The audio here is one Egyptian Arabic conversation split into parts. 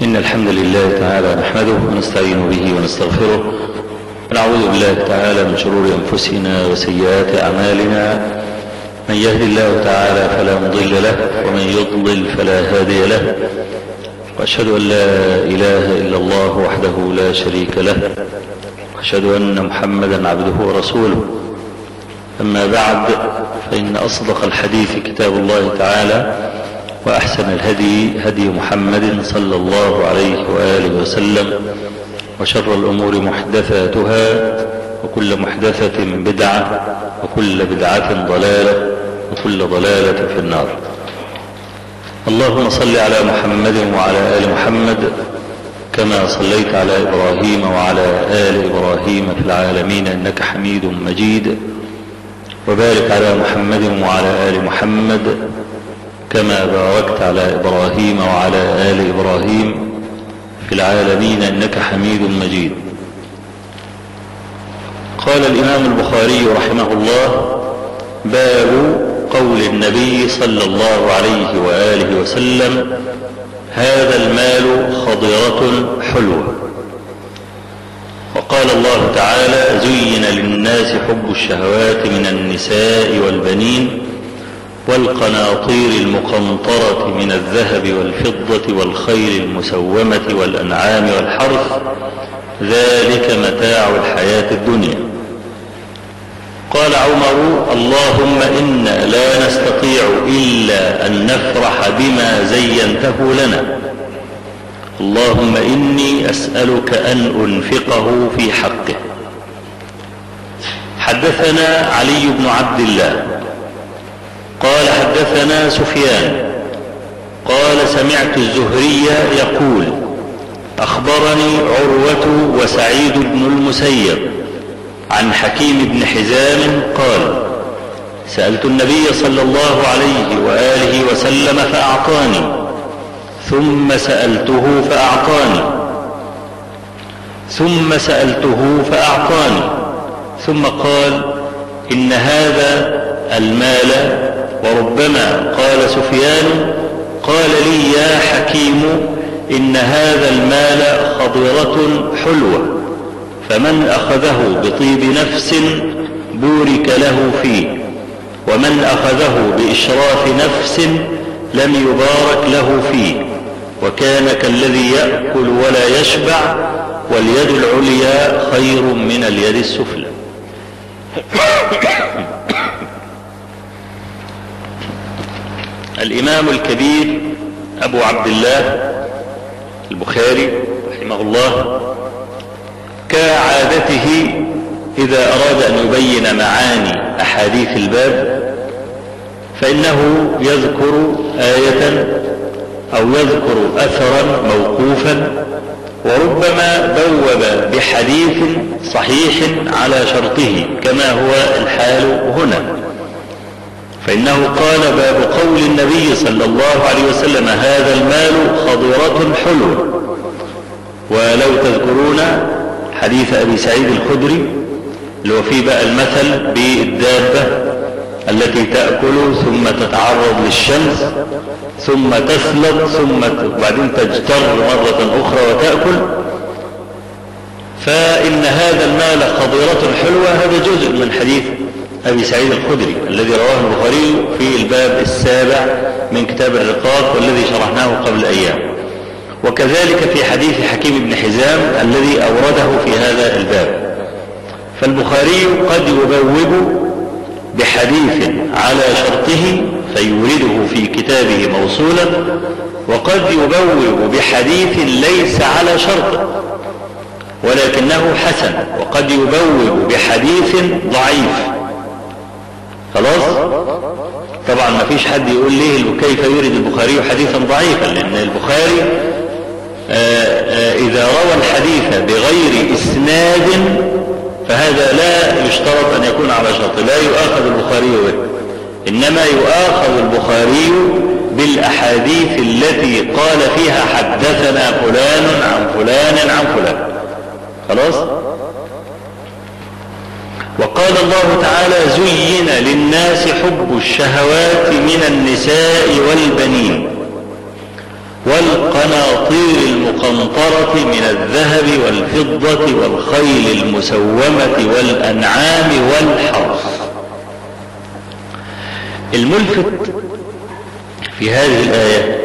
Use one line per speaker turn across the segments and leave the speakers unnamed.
إن الحمد لله تعالى نحمده ونستعين به ونستغفره ونعوذ بالله تعالى من شرور أنفسنا وسيئات أعمالنا من يهد الله تعالى فلا مضل له ومن يضلل فلا هادي له وأشهد أن لا إله إلا الله وحده لا شريك له وأشهد أن محمدا عبده ورسوله أما بعد فإن أصدق الحديث كتاب الله تعالى وأحسن الهدي هدي محمد صلى الله عليه وآله وسلم وشر الأمور محدثاتها وكل محدثة بدعة وكل بدعة ضلالة وكل ضلالة في النار اللهم صل على محمد وعلى آل محمد كما صليت على إبراهيم وعلى آل إبراهيم في العالمين إنك حميد مجيد وبارك على محمد وعلى آل محمد كما باركت على إبراهيم وعلى آل إبراهيم في العالمين إنك حميد مجيد قال الإمام البخاري رحمه الله باب قول النبي صلى الله عليه وآله وسلم هذا المال خضرة حلوة وقال الله تعالى زين للناس حب الشهوات من النساء والبنين والقناطير المقنطرة من الذهب والفضة والخيل المسومة والأنعام والحرث ذلك متاع الحياة الدنيا قال عمر اللهم إنا لا نستطيع إلا أن نفرح بما زينته لنا اللهم إني أسألك أن أنفقه في حقه حدثنا علي بن عبد الله قال حدثنا سفيان قال سمعت الزهري يقول أخبرني عروة وسعيد بن المسيب عن حكيم بن حزام قال سألت النبي صلى الله عليه وآله وسلم فأعطاني ثم سألته فأعطاني ثم سألته فأعطاني ثم قال إن هذا المال وربما قال سفيان قال لي يا حكيم إن هذا المال خضرة حلوة فمن أخذه بطيب نفس بورك له فيه ومن أخذه بإشراف نفس لم يبارك له فيه وكان كالذي يأكل ولا يشبع واليد العليا خير من اليد السفلى الإمام الكبير أبو عبد الله البخاري رحمه الله كعادته إذا أراد أن يبين معاني أحاديث الباب فإنه يذكر آية أو يذكر أثرا موقوفا وربما بوب بحديث صحيح على شرطه كما هو الحال هنا فإنه قال باب قول النبي صلى الله عليه وسلم هذا المال خضرة حلو ولو تذكرون حديث أبي سعيد الخدري اللي هو فيه بقى المثل بالدابة التي تأكل ثم تتعرض للشمس ثم تسلط ثم بعدين تجتر مرة أخرى وتأكل فإن هذا المال خضرة حلوة هذا جزء من حديث أبي سعيد الخدري الذي رواه البخاري في الباب السابع من كتاب الرقاق والذي شرحناه قبل أيام وكذلك في حديث حكيم بن حزام الذي أورده في هذا الباب فالبخاري قد يبوب بحديث على شرطه فيورده في كتابه موصولا وقد يبوب بحديث ليس على شرطه ولكنه حسن وقد يبوب بحديث ضعيف خلاص طبعا ما فيش حد يقول ليه كيف يورد البخاري حديثا ضعيفا لأن البخاري آآ آآ إذا روى الحديث بغير إسناد فهذا لا يشترط أن يكون على شرط لا يؤاخذ البخاري به إنما يؤاخذ البخاري بالأحاديث التي قال فيها حدثنا فلان عن فلان عن فلان خلاص وقال الله تعالى زين للناس حب الشهوات من النساء والبنين والقناطير المقنطرة من الذهب والفضة والخيل المسومة والأنعام والحرث الملفت في هذه الآية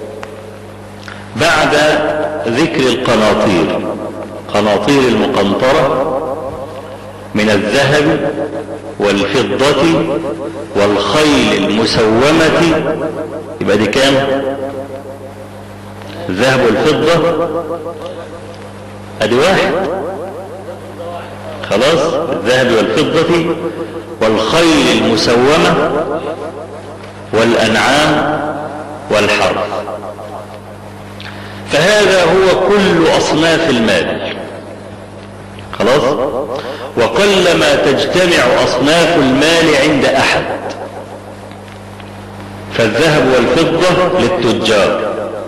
بعد ذكر القناطير قناطير المقنطرة من الذهب والفضة والخيل المسومة يبقى دي كام الذهب والفضة ادي واحد خلاص الذهب والفضة والخيل المسومة والأنعام والحرث فهذا هو كل أصناف المال خلاص وقلما تجتمع أصناف المال عند أحد فالذهب والفضة للتجار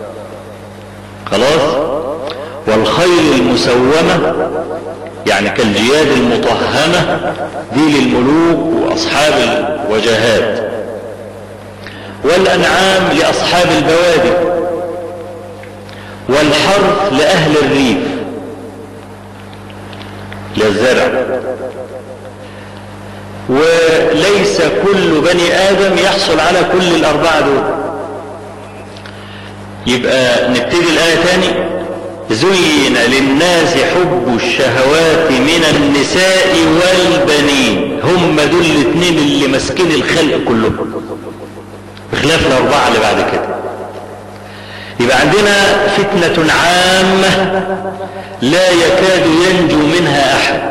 خلاص والخيل المسومة يعني كالجياد المطهمة دي للملوك وأصحاب الوجهات والأنعام لأصحاب البوادي والحرث لأهل الريف للزرع وليس كل بني آدم يحصل على كل الأربعة دول يبقى نبتدي الآية تاني زين للناس حب الشهوات من النساء والبنين هم دول الاثنين اللي ماسكين الخلق كلهم بخلاف الأربعة اللي بعد كده يبقى عندنا فتنة عامة لا يكاد ينجو منها أحد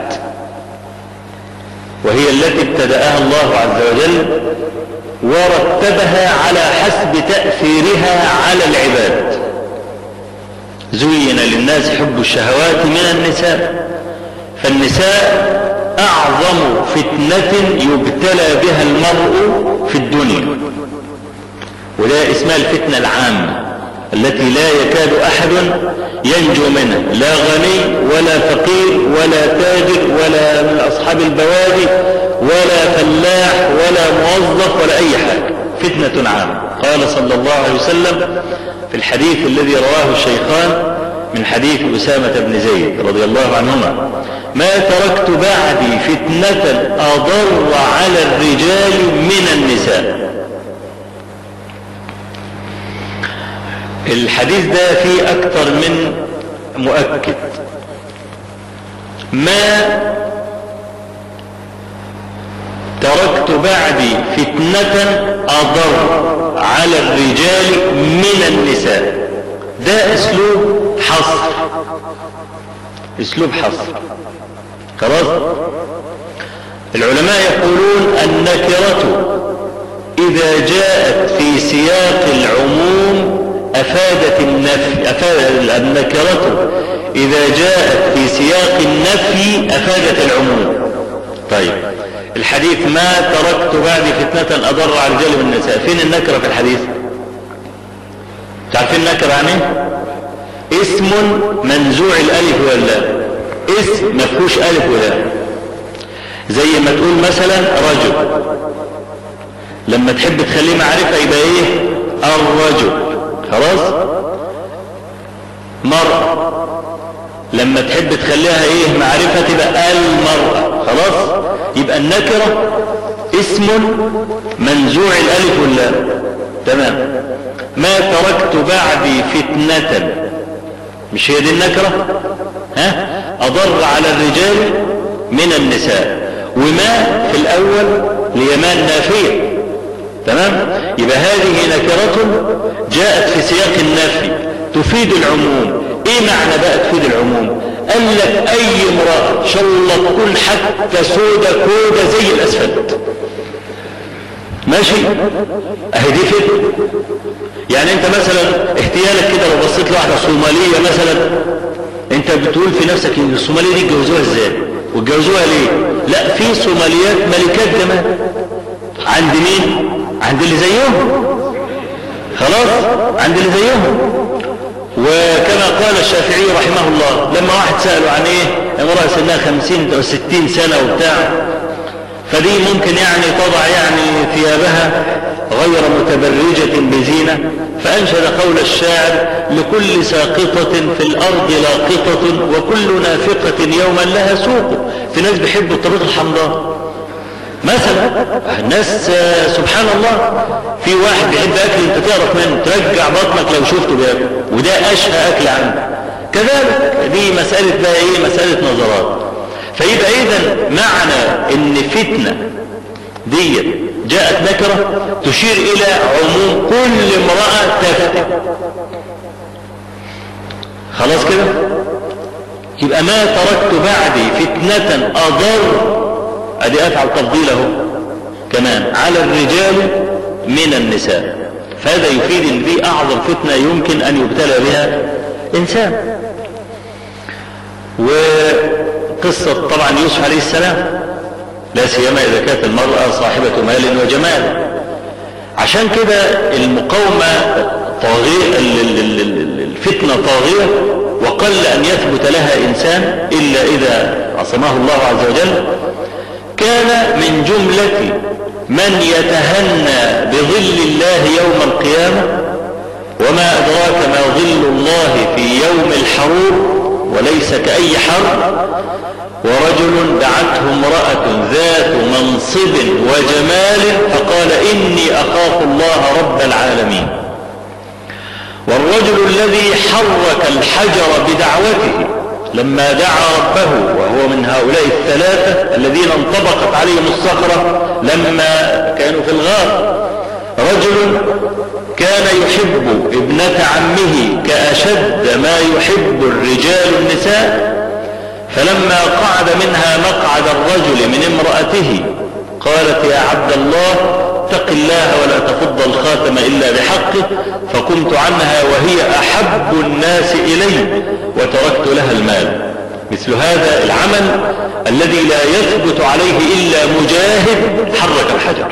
وهي التي ابتدأها الله عز وجل ورتبها على حسب تأثيرها على العباد زين للناس حب الشهوات من النساء فالنساء أعظم فتنة يبتلى بها المرء في الدنيا وده اسمها الفتنة العامة التي لا يكاد أحد ينجو منها لا غني ولا فقير ولا تاجر ولا من أصحاب البوادي ولا فلاح ولا موظف ولا أي حاجة فتنة عامة قال صلى الله عليه وسلم في الحديث الذي رواه الشيخان من حديث أسامة بن زيد رضي الله عنهما ما تركت بعدي فتنة أضر على الرجال من النساء الحديث ده فيه أكثر من مؤكد ما تركت بعدي فتنة أضر على الرجال من النساء ده اسلوب حصر اسلوب حصر خلاص العلماء يقولون النكرة إذا جاءت في سياق العموم أفادت النفي أفادت النكرة إذا جاءت في سياق النفي أفادت العموم طيب الحديث ما تركت بعدي فتنة أضر على الرجال والنساء فين النكرة في الحديث تعرفين النكرة يعني اسم منزوع الألف واللام اسم ما فيهوش ألف ولام زي ما تقول مثلا رجل لما تحب تخليه معرفة يبقى ايه الرجل خلاص مرأة لما تحب تخليها ايه معرفة تبقى المرأة خلاص يبقى النكرة اسم منزوع الالف واللام تمام ما تركت بعدي فتنة مش هي دي النكرة ها اضر على الرجال من النساء وما في الاول ليمان نافية تمام يبقى هذه نكرة جاءت في سياق النفي تفيد العموم ايه معنى بقى تفيد العموم قال لك اي امرأة ان شاء الله تكون حتى سودة كودة زي الاسفلت ماشي اهي دي فتنة يعني انت مثلا احتيالك كده لو بصيت لواحدة صومالية مثلا انت بتقول في نفسك ان الصومالية دي اتجوزوها ازاي واتجوزوها ليه لا في صوماليات ملكات جمال عند مين عند اللي زيهم خلاص عند اللي زيهم وكما قال الشافعي رحمه الله لما واحد سأله عن ايه امرأة سنها خمسين او ستين سنة وبتاع فدي ممكن يعني تضع يعني ثيابها غير متبرجة بزينة فأنشد قول الشاعر لكل ساقطة في الأرض لاقطة وكل نافقة يوما لها سوق في ناس بيحبوا الطريق الحمراء مثلا الناس سبحان الله في واحد بيحب أكل أنت تعرف منه ترجع بطنك لو شفته بياكل وده أشهى أكل عنه كذلك دي مسألة بقى إيه مسألة نظرات فيبقى إذا معنى إن فتنة ديت جاءت نكرة تشير إلى عموم كل امرأة تفتن خلاص كده يبقى ما تركت بعدي فتنة أضر أدي أفعل تفضيله كمان على الرجال من النساء فهذا يفيد ان دي أعظم فتنة يمكن أن يبتلى بها إنسان وقصة طبعا يوسف عليه السلام لا سيما إذا كانت المرأة صاحبة مال وجمال عشان كده المقاومة طاغية الفتنة طاغية وقل أن يثبت لها إنسان إلا إذا عصمه الله عز وجل كان من جملة من يتهنى بظل الله يوم القيامة وما أدراك ما ظل الله في يوم الحرور وليس كأي حر ورجل دعته امرأة ذات منصب وجمال فقال إني أخاف الله رب العالمين والرجل الذي حرك الحجر بدعوته لما دعا ربه وهو من هؤلاء الثلاثة الذين انطبقت عليهم الصخرة لما كانوا في الغار رجل كان يحب ابنة عمه كأشد ما يحب الرجال النساء فلما قعد منها مقعد الرجل من امرأته قالت يا عبد الله اتق الله ولا تفض الخاتم إلا بحقه فقمت عنها وهي أحب الناس إلي وتركت لها المال مثل هذا العمل الذي لا يثبت عليه إلا مجاهد حرك الحجر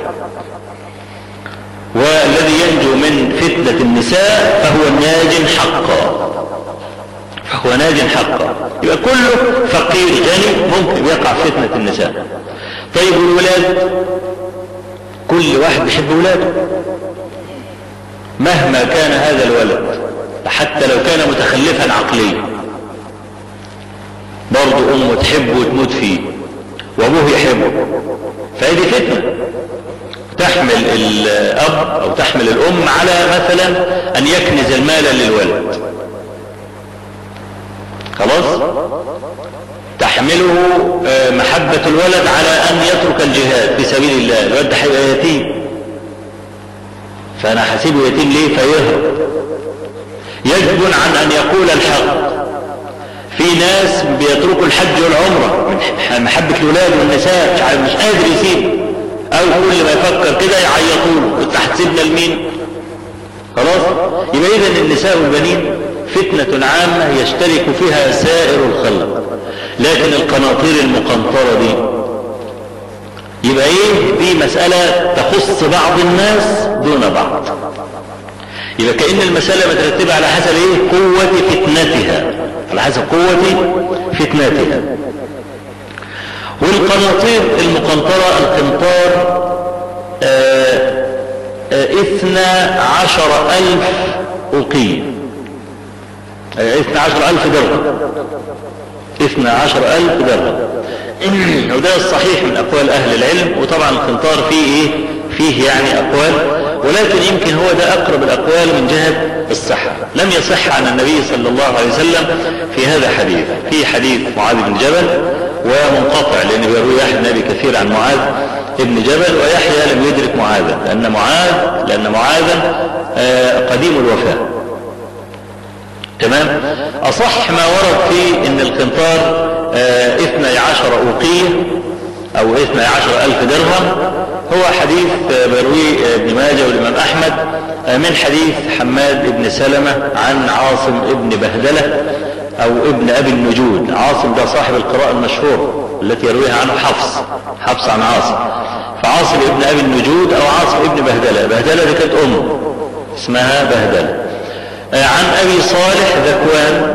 والذي ينجو من فتنة النساء فهو ناج حقا فهو ناج حقا يبقى كله فقير غني ممكن يقع فتنة النساء طيب الولاد كل واحد بيحب ولاده مهما كان هذا الولد حتى لو كان متخلفا عقليا برضه امه تحبه وتموت فيه وابوه يحبه فهذه فتنه تحمل الاب او تحمل الام على مثلا ان يكنز المال للولد خلاص تحمله محبة الولد على أن يترك الجهاد في سبيل الله الولد هيبقى يتيم فأنا هسيبه يتيم ليه فيهرب يجبن عن أن يقول الحق في ناس بيتركوا الحج والعمرة من محبة الولاد والنساء مش قادر يسيب أو كل ما يفكر كده يعيطوا له أنت هتسيبنا لمين؟ خلاص؟ يبقى إذا النساء والبنين فتنة عامة يشترك فيها سائر الخلق لكن القناطير المقنطرة دي يبقى ايه دي مسألة تخص بعض الناس دون بعض يبقى كأن المسألة مترتبة على حسب ايه قوة فتنتها على حسب قوة فتنتها والقناطير المقنطرة القنطار آه آه اثنى عشر ألف أقيم اثنى عشر ألف درهم اثنى عشر ألف درهم وده الصحيح من أقوال أهل العلم وطبعا القنطار فيه إيه؟ فيه يعني أقوال ولكن يمكن هو ده أقرب الأقوال من جهة الصحة لم يصح عن النبي صلى الله عليه وسلم في هذا حديث في حديث معاذ بن جبل ومنقطع لأن بيروي يحيى النبي كثير عن معاذ ابن جبل ويحيى لم يدرك معاذا لأن معاذ لأن معاذا قديم الوفاة تمام أصح ما ورد في أن القنطار اثنى عشر أوقية أو اثنى عشر ألف درهم هو حديث بروي ابن ماجه والإمام أحمد من حديث حماد بن سلمة عن عاصم ابن بهدلة أو ابن أبي النجود عاصم ده صاحب القراءة المشهور التي يرويها عنه حفص حفص عن عاصم فعاصم ابن أبي النجود أو عاصم ابن بهدلة بهدلة دي كانت أم اسمها بهدلة عن أبي صالح ذكوان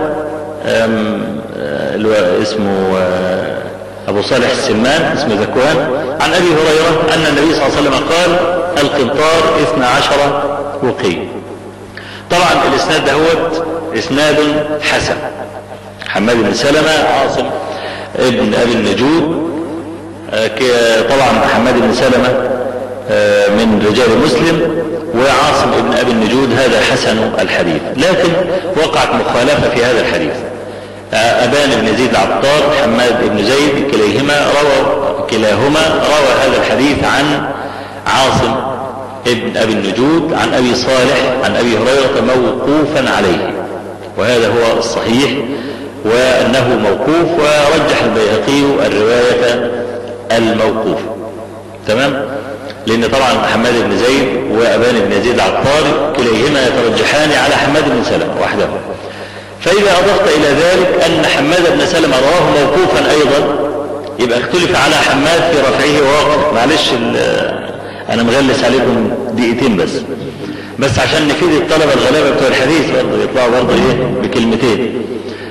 اسمه أبو صالح السمان اسمه ذكوان عن أبي هريرة أن النبي صلى الله عليه وسلم قال القنطار اثنى عشر وقي طبعا الاسناد دهوت اسناد حسن حماد بن سلمة عاصم ابن ابي النجود طبعا حماد بن سلمة من رجال مسلم وعاصم ابن ابي النجود هذا حسن الحديث لكن وقعت مخالفة في هذا الحديث أبان بن زيد العطار حماد بن زيد كليهما روى كلاهما روى هذا الحديث عن عاصم ابن أبي النجود عن أبي صالح عن أبي هريرة موقوفا عليه وهذا هو الصحيح وأنه موقوف ورجح البيهقي الرواية الموقوفة تمام لأن طبعا حماد بن زيد وأبان بن زيد العطار كليهما يترجحان على حماد بن سلمة وحده فإذا أضفت إلى ذلك أن حماد بن سلمة رواه موقوفا أيضا يبقى اختلف على حماد في رفعه واقف معلش أنا مغلس عليكم دقيقتين بس بس عشان نفيد الطلبة الغلابة بتوع الحديث برضه يطلعوا برضه إيه بكلمتين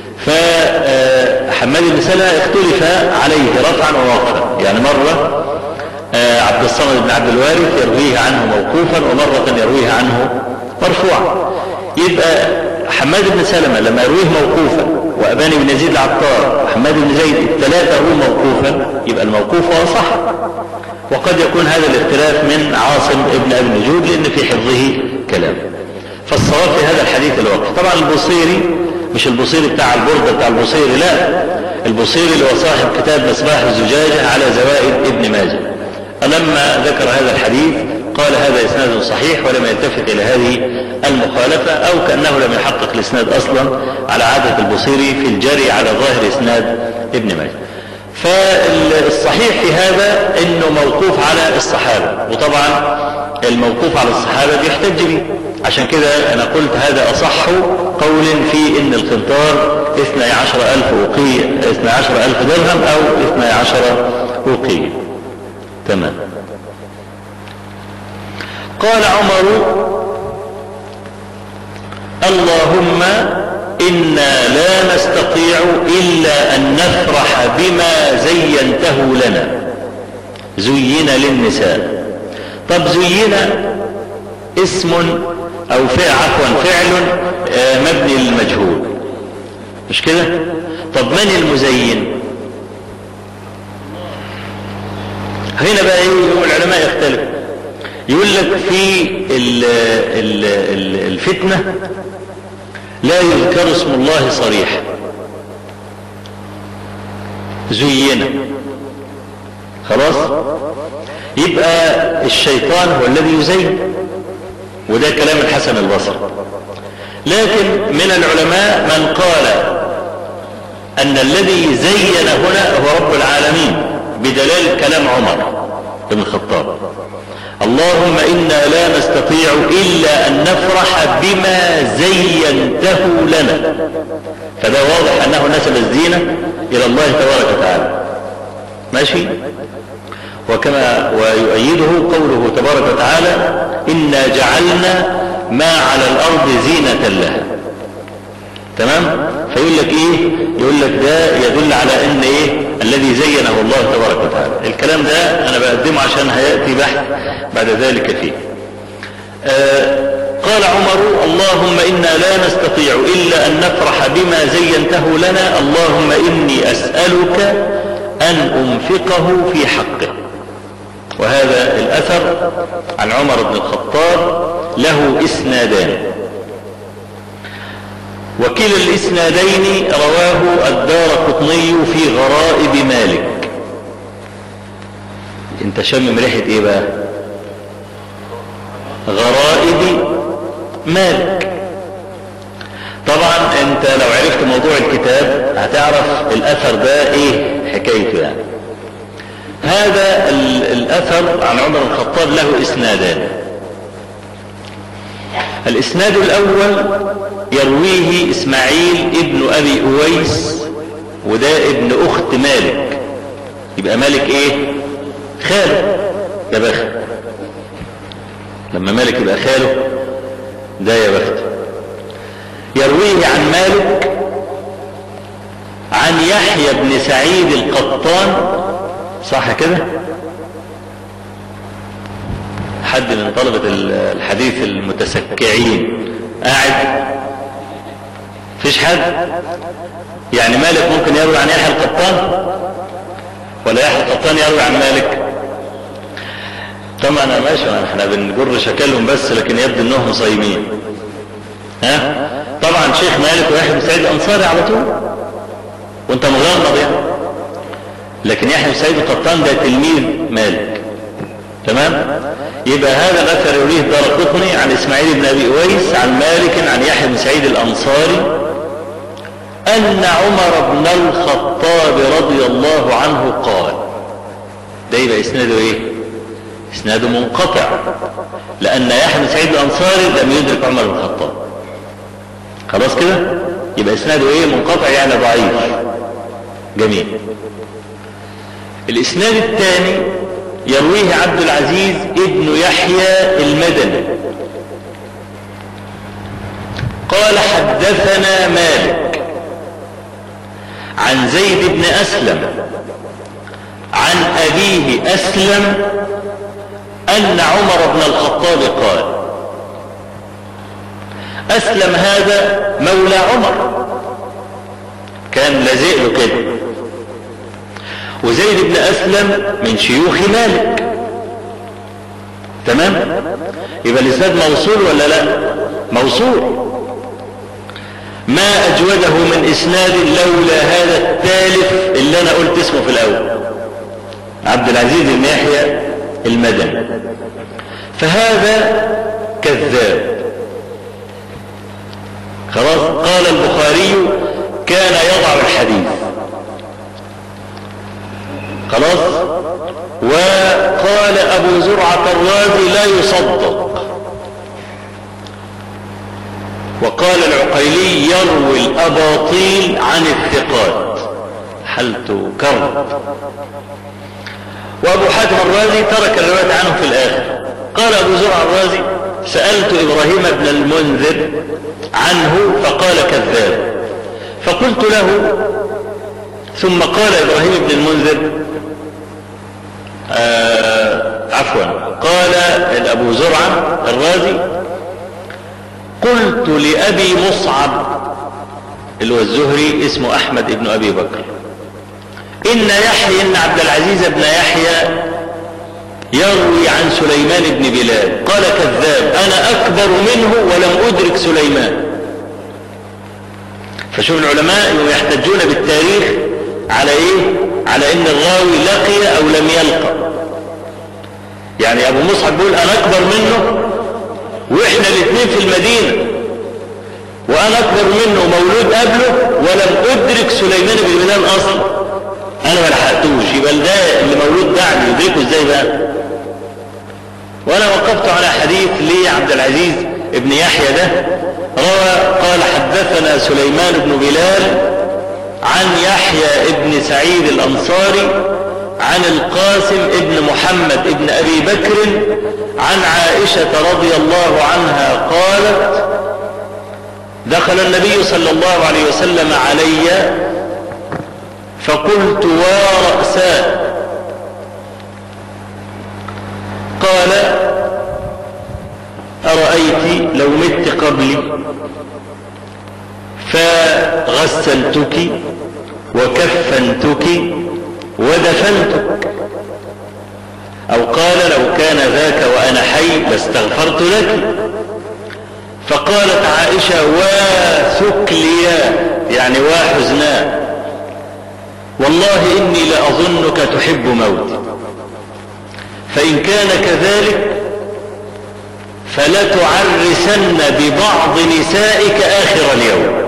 فحماد بن سلمة اختلف عليه رفعا ووقفا يعني مرة عبد الصمد بن عبد الوارث يرويه عنه موقوفا ومرة يرويه عنه مرفوعا يبقى حماد بن سلمة لما يرويه موقوفا وأباني بن يزيد العطار وحماد بن زيد الثلاثة يرويه موقوفا يبقى الموقوف هو صح وقد يكون هذا الاختلاف من عاصم ابن أبي النجود لأن في حفظه كلام فالصواب في هذا الحديث الوقت طبعا البصيري مش البصيري بتاع البردة بتاع البصيري لا البصيري اللي هو صاحب كتاب مصباح الزجاجة على زوائد ابن ماجه لما ذكر هذا الحديث قال هذا إسناد صحيح ولم يلتفت إلى هذه المخالفة أو كأنه لم يحقق الإسناد أصلا على عادة البصيري في الجري على ظاهر إسناد ابن ماجه فالصحيح في هذا أنه موقوف على الصحابة وطبعا الموقوف على الصحابة بيحتج به عشان كده أنا قلت هذا أصح قول في أن القنطار 12 ألف أوقية 12 ألف درهم أو 12 أوقية تمام قال عمر اللهم إنا لا نستطيع إلا أن نفرح بما زينته لنا زين للنساء طب زين اسم أو فعل عفوا فعل مبني للمجهول مش كده طب من المزين هنا بقى ايه العلماء يختلف يقول لك في ال ال ال الفتنة لا يذكر اسم الله صريحا زينا خلاص يبقى الشيطان هو الذي يزين وده كلام الحسن البصري لكن من العلماء من قال أن الذي زين هنا هو رب العالمين بدلال كلام عمر بن الخطاب اللهم إنا لا نستطيع إلا أن نفرح بما زينته لنا فده واضح أنه نسب الزينة إلى الله تبارك وتعالى ماشي وكما ويؤيده قوله تبارك وتعالى إنا جعلنا ما على الأرض زينة لها تمام فيقول لك ايه يقول لك ده يدل على ان ايه الذي زينه الله تبارك وتعالى الكلام ده انا بقدمه عشان هيأتي بحث بعد ذلك فيه آه قال عمر اللهم إنا لا نستطيع إلا أن نفرح بما زينته لنا اللهم إني أسألك أن أنفقه في حقه وهذا الأثر عن عمر بن الخطاب له إسنادان وكلا الإسنادين رواه الدار قطني في غرائب مالك انت شمم ريحة ايه بقى غرائب مالك طبعا انت لو عرفت موضوع الكتاب هتعرف الاثر ده ايه حكايته يعني هذا الاثر عن عمر الخطاب له اسنادان الاسناد الاول يرويه اسماعيل ابن ابي اويس وده ابن اخت مالك يبقى مالك ايه خاله يا بخت لما مالك يبقى خاله ده يا بخت يرويه عن مالك عن يحيى بن سعيد القطان صح كده حد من طلبة الحديث المتسكعين قاعد فيش حد يعني مالك ممكن يروي عن يحيى القطان ولا يحيى القطان يروي عن مالك طبعا انا ماشي احنا بنجر شكلهم بس لكن يبدو انهم صايمين ها طبعا شيخ مالك ويحيى بن سعيد الانصاري على طول وانت مغمض يعني لكن يحيى بن سعيد القطان ده تلميذ مالك تمام يبقى هذا الاثر يرويه دار قطني عن اسماعيل بن ابي اويس عن مالك عن يحيى بن سعيد الانصاري ان عمر بن الخطاب رضي الله عنه قال ده يبقى اسناده ايه اسناده منقطع لان يحيى بن سعيد الانصاري لم يدرك عمر بن الخطاب خلاص كده يبقى اسناده ايه منقطع يعني ضعيف جميل الاسناد الثاني يرويه عبد العزيز ابن يحيى المدني قال حدثنا مالك عن زيد بن أسلم عن أبيه أسلم أن عمر بن الخطاب قال أسلم هذا مولى عمر كان لازق له كده وزيد بن أسلم من شيوخ مالك تمام يبقى الإسناد موصول ولا لا موصول ما أجوده من إسناد لولا هذا الثالث اللي أنا قلت اسمه في الأول عبد العزيز بن يحيى المدني فهذا كذاب خلاص قال البخاري كان يضع الحديث خلاص وقال أبو زرعة الرازي لا يصدق وقال العقيلي يروي الأباطيل عن الثقات حلت كرب وأبو حاتم الرازي ترك الرواية عنه في الآخر قال أبو زرع الرازي سألت إبراهيم بن المنذر عنه فقال كذاب فقلت له ثم قال إبراهيم بن المنذر آه عفوا قال أبو زرعة الرازي قلت لأبي مصعب اللي هو الزهري اسمه أحمد بن أبي بكر إن يحيى إن عبد العزيز بن يحيى يروي عن سليمان بن بلال قال كذاب أنا أكبر منه ولم أدرك سليمان فشوف العلماء يحتجون بالتاريخ على إيه على إن الراوي لقي أو لم يلقى يعني أبو مصعب بيقول أنا أكبر منه وإحنا الاثنين في المدينة وأنا أكبر منه مولود قبله ولم أدرك سليمان بن بلال أصلا أنا ما لحقتوش يبقى ده اللي مولود بعد يدركه إزاي بقى وأنا وقفت على حديث لعبد العزيز ابن يحيى ده روى قال حدثنا سليمان بن بلال عن يحيى ابن سعيد الأنصاري عن القاسم ابن محمد ابن أبي بكر عن عائشة رضي الله عنها قالت دخل النبي صلى الله عليه وسلم علي فقلت ورأساه قال أرأيت لو مت قبلي فغسلتك وكفنتك ودفنتك أو قال لو كان ذاك وأنا حي لاستغفرت لك فقالت عائشة وثكليا يعني وحزنا والله إني لأظنك تحب موتي فإن كان كذلك فلتعرسن ببعض نسائك آخر اليوم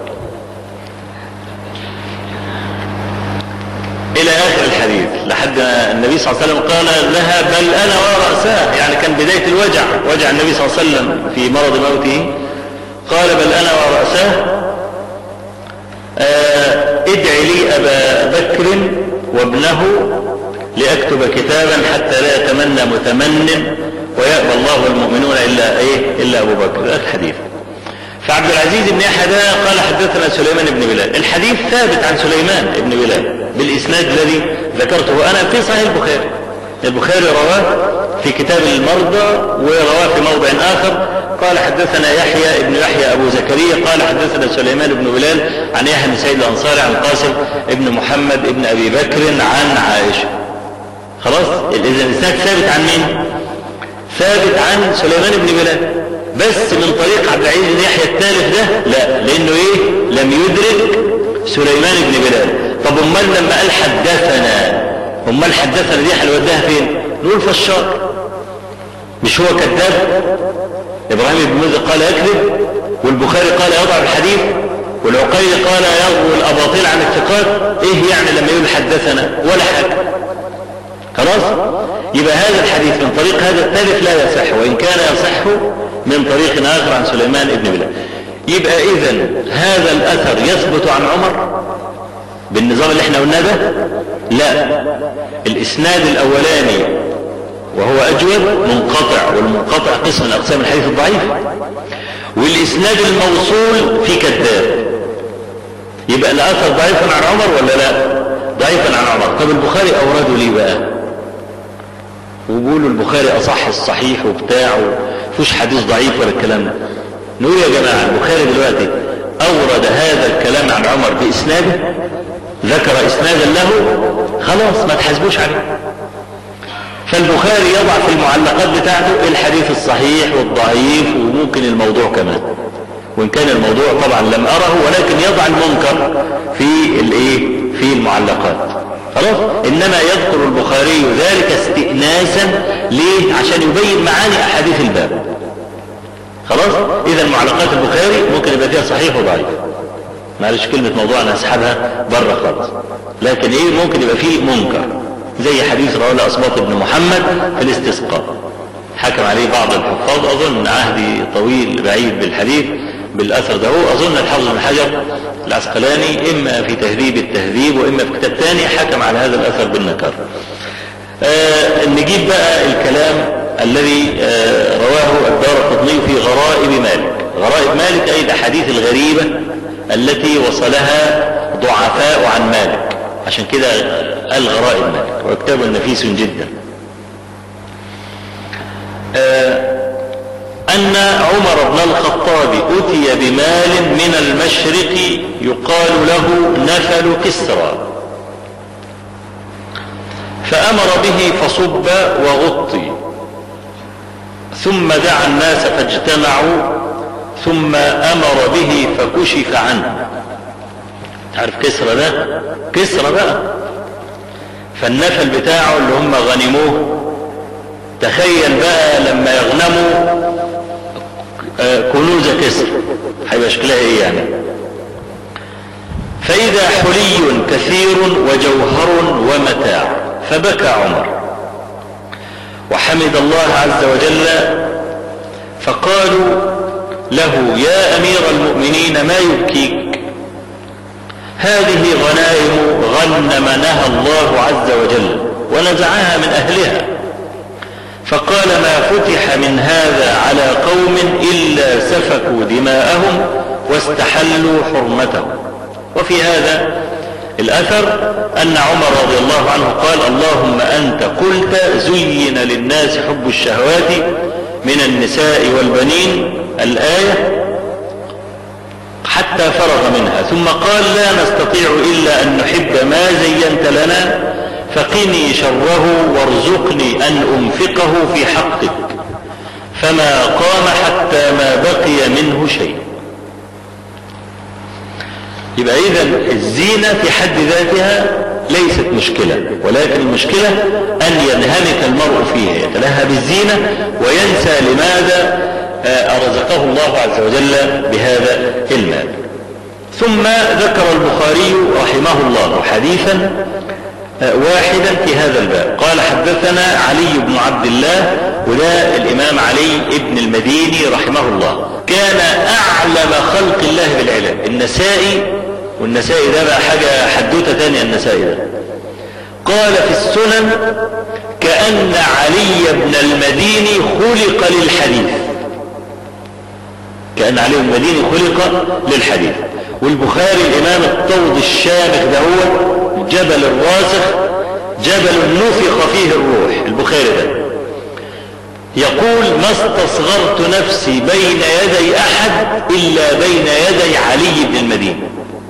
إلى آخر الحديث لحد النبي صلى الله عليه وسلم قال لها بل أنا ورأساه يعني كان بداية الوجع وجع النبي صلى الله عليه وسلم في مرض موته قال بل أنا ورأساه آه ادع لي أبا بكر وابنه لأكتب كتابا حتى لا يتمنى متمن ويأبى الله المؤمنون إلا إيه إلا أبو بكر ده الحديث فعبد العزيز بن يحيى ده قال حدثنا سليمان بن بلال الحديث ثابت عن سليمان بن بلال بالإسناد الذي ذكرته أنا في صحيح البخاري البخاري رواه في كتاب المرضى ورواه في موضع آخر قال حدثنا يحيى ابن يحيى أبو زكريا قال حدثنا سليمان بن بلال عن يحيى بن سيد الأنصاري عن قاسم ابن محمد ابن أبي بكر عن عائشة خلاص إذا الإسناد ثابت عن مين ثابت عن سليمان بن بلال بس من طريق عبد العزيز بن يحيى الثالث ده لا لأنه إيه لم يدرك سليمان بن بلال طب أمال لما قال حدثنا أمال حدثنا دي هنوديها فين نقول فشار مش هو كذاب إبراهيم بن موسى قال يكذب والبخاري قال يضع الحديث والعقيلي قال يروي الأباطيل عن الثقات إيه يعني لما يقول حدثنا ولا حاجة خلاص يبقى هذا الحديث من طريق هذا الثالث لا يصح وإن كان يصح من طريق آخر عن سليمان بن بلال يبقى إذا هذا الأثر يثبت عن عمر بالنظام اللي احنا قلناه ده لا الإسناد الأولاني وهو أجود منقطع والمنقطع قسم من أقسام الحديث الضعيف والإسناد الموصول في كذاب يبقى الأثر ضعيفا عن عمر ولا لا ضعيفا عن عمر طب البخاري أورده ليه بقى وبيقولوا البخاري أصح الصحيح وبتاع وفوش حديث ضعيف ولا الكلام ده نقول يا جماعة البخاري دلوقتي أورد هذا الكلام عن عمر بإسناده ذكر إسنادا له خلاص ما تحاسبوش عليه فالبخاري يضع في المعلقات بتاعته الحديث الصحيح والضعيف وممكن الموضوع كمان وإن كان الموضوع طبعا لم أره ولكن يضع المنكر في الايه في المعلقات خلاص إنما يذكر البخاري ذلك استئناسا ليه عشان يبين معاني أحاديث الباب خلاص إذا معلقات البخاري ممكن يبقى فيها صحيح وضعيف معلش كلمة موضوع أنا أسحبها بره خالص لكن إيه ممكن يبقى فيه منكر زي حديث رواه الأصباط بن محمد في الاستسقاء حكم عليه بعض الحفاظ أظن عهدي طويل بعيد بالحديث بالأثر ده هو أظن الحافظ بن حجر العسقلاني إما في تهذيب التهذيب وإما في كتاب ثاني حكم على هذا الأثر بالنكر آه نجيب بقى الكلام الذي آه رواه الدار القطني في غرائب مالك غرائب مالك أي الأحاديث الغريبة التي وصلها ضعفاء عن مالك عشان كده قال غرائب مالك وكتاب نفيس جدا آه أن عمر بن الخطاب أتي بمال من المشرق يقال له نفل كسرى فأمر به فصب وغطي ثم دعا الناس فاجتمعوا ثم أمر به فكشف عنه تعرف كسرى ده كسرى بقى فالنفل بتاعه اللي هم غنموه تخيل بقى لما يغنموا كنوز كسر هيبقى شكلها ايه يعني فإذا حلي كثير وجوهر ومتاع فبكى عمر وحمد الله عز وجل فقالوا له يا أمير المؤمنين ما يبكيك هذه غنائم غنمنها الله عز وجل ونزعها من أهلها فقال ما فتح من هذا على قوم إلا سفكوا دماءهم واستحلوا حرمتهم وفي هذا الأثر أن عمر رضي الله عنه قال اللهم أنت قلت زين للناس حب الشهوات من النساء والبنين الآية حتى فرغ منها ثم قال لا نستطيع إلا أن نحب ما زينت لنا فقني شره وارزقني أن أنفقه في حقك فما قام حتى ما بقي منه شيء يبقى إذا الزينة في حد ذاتها ليست مشكلة ولكن المشكلة أن ينهمك المرء فيها يتلهى بالزينة وينسى لماذا أرزقه الله عز وجل بهذا المال ثم ذكر البخاري رحمه الله حديثا واحدا في هذا الباب قال حدثنا علي بن عبد الله وده الإمام علي ابن المديني رحمه الله كان أعلم خلق الله بالعلم النسائي والنسائي ده بقى حاجة حدوتة تانية النسائي ده قال في السنن كأن علي بن المديني خلق للحديث كأن علي بن المديني خلق للحديث والبخاري الإمام الطود الشامخ ده هو جبل الراسخ جبل نفخ فيه الروح البخاري ده يقول ما استصغرت نفسي بين يدي أحد إلا بين يدي علي بن المدينة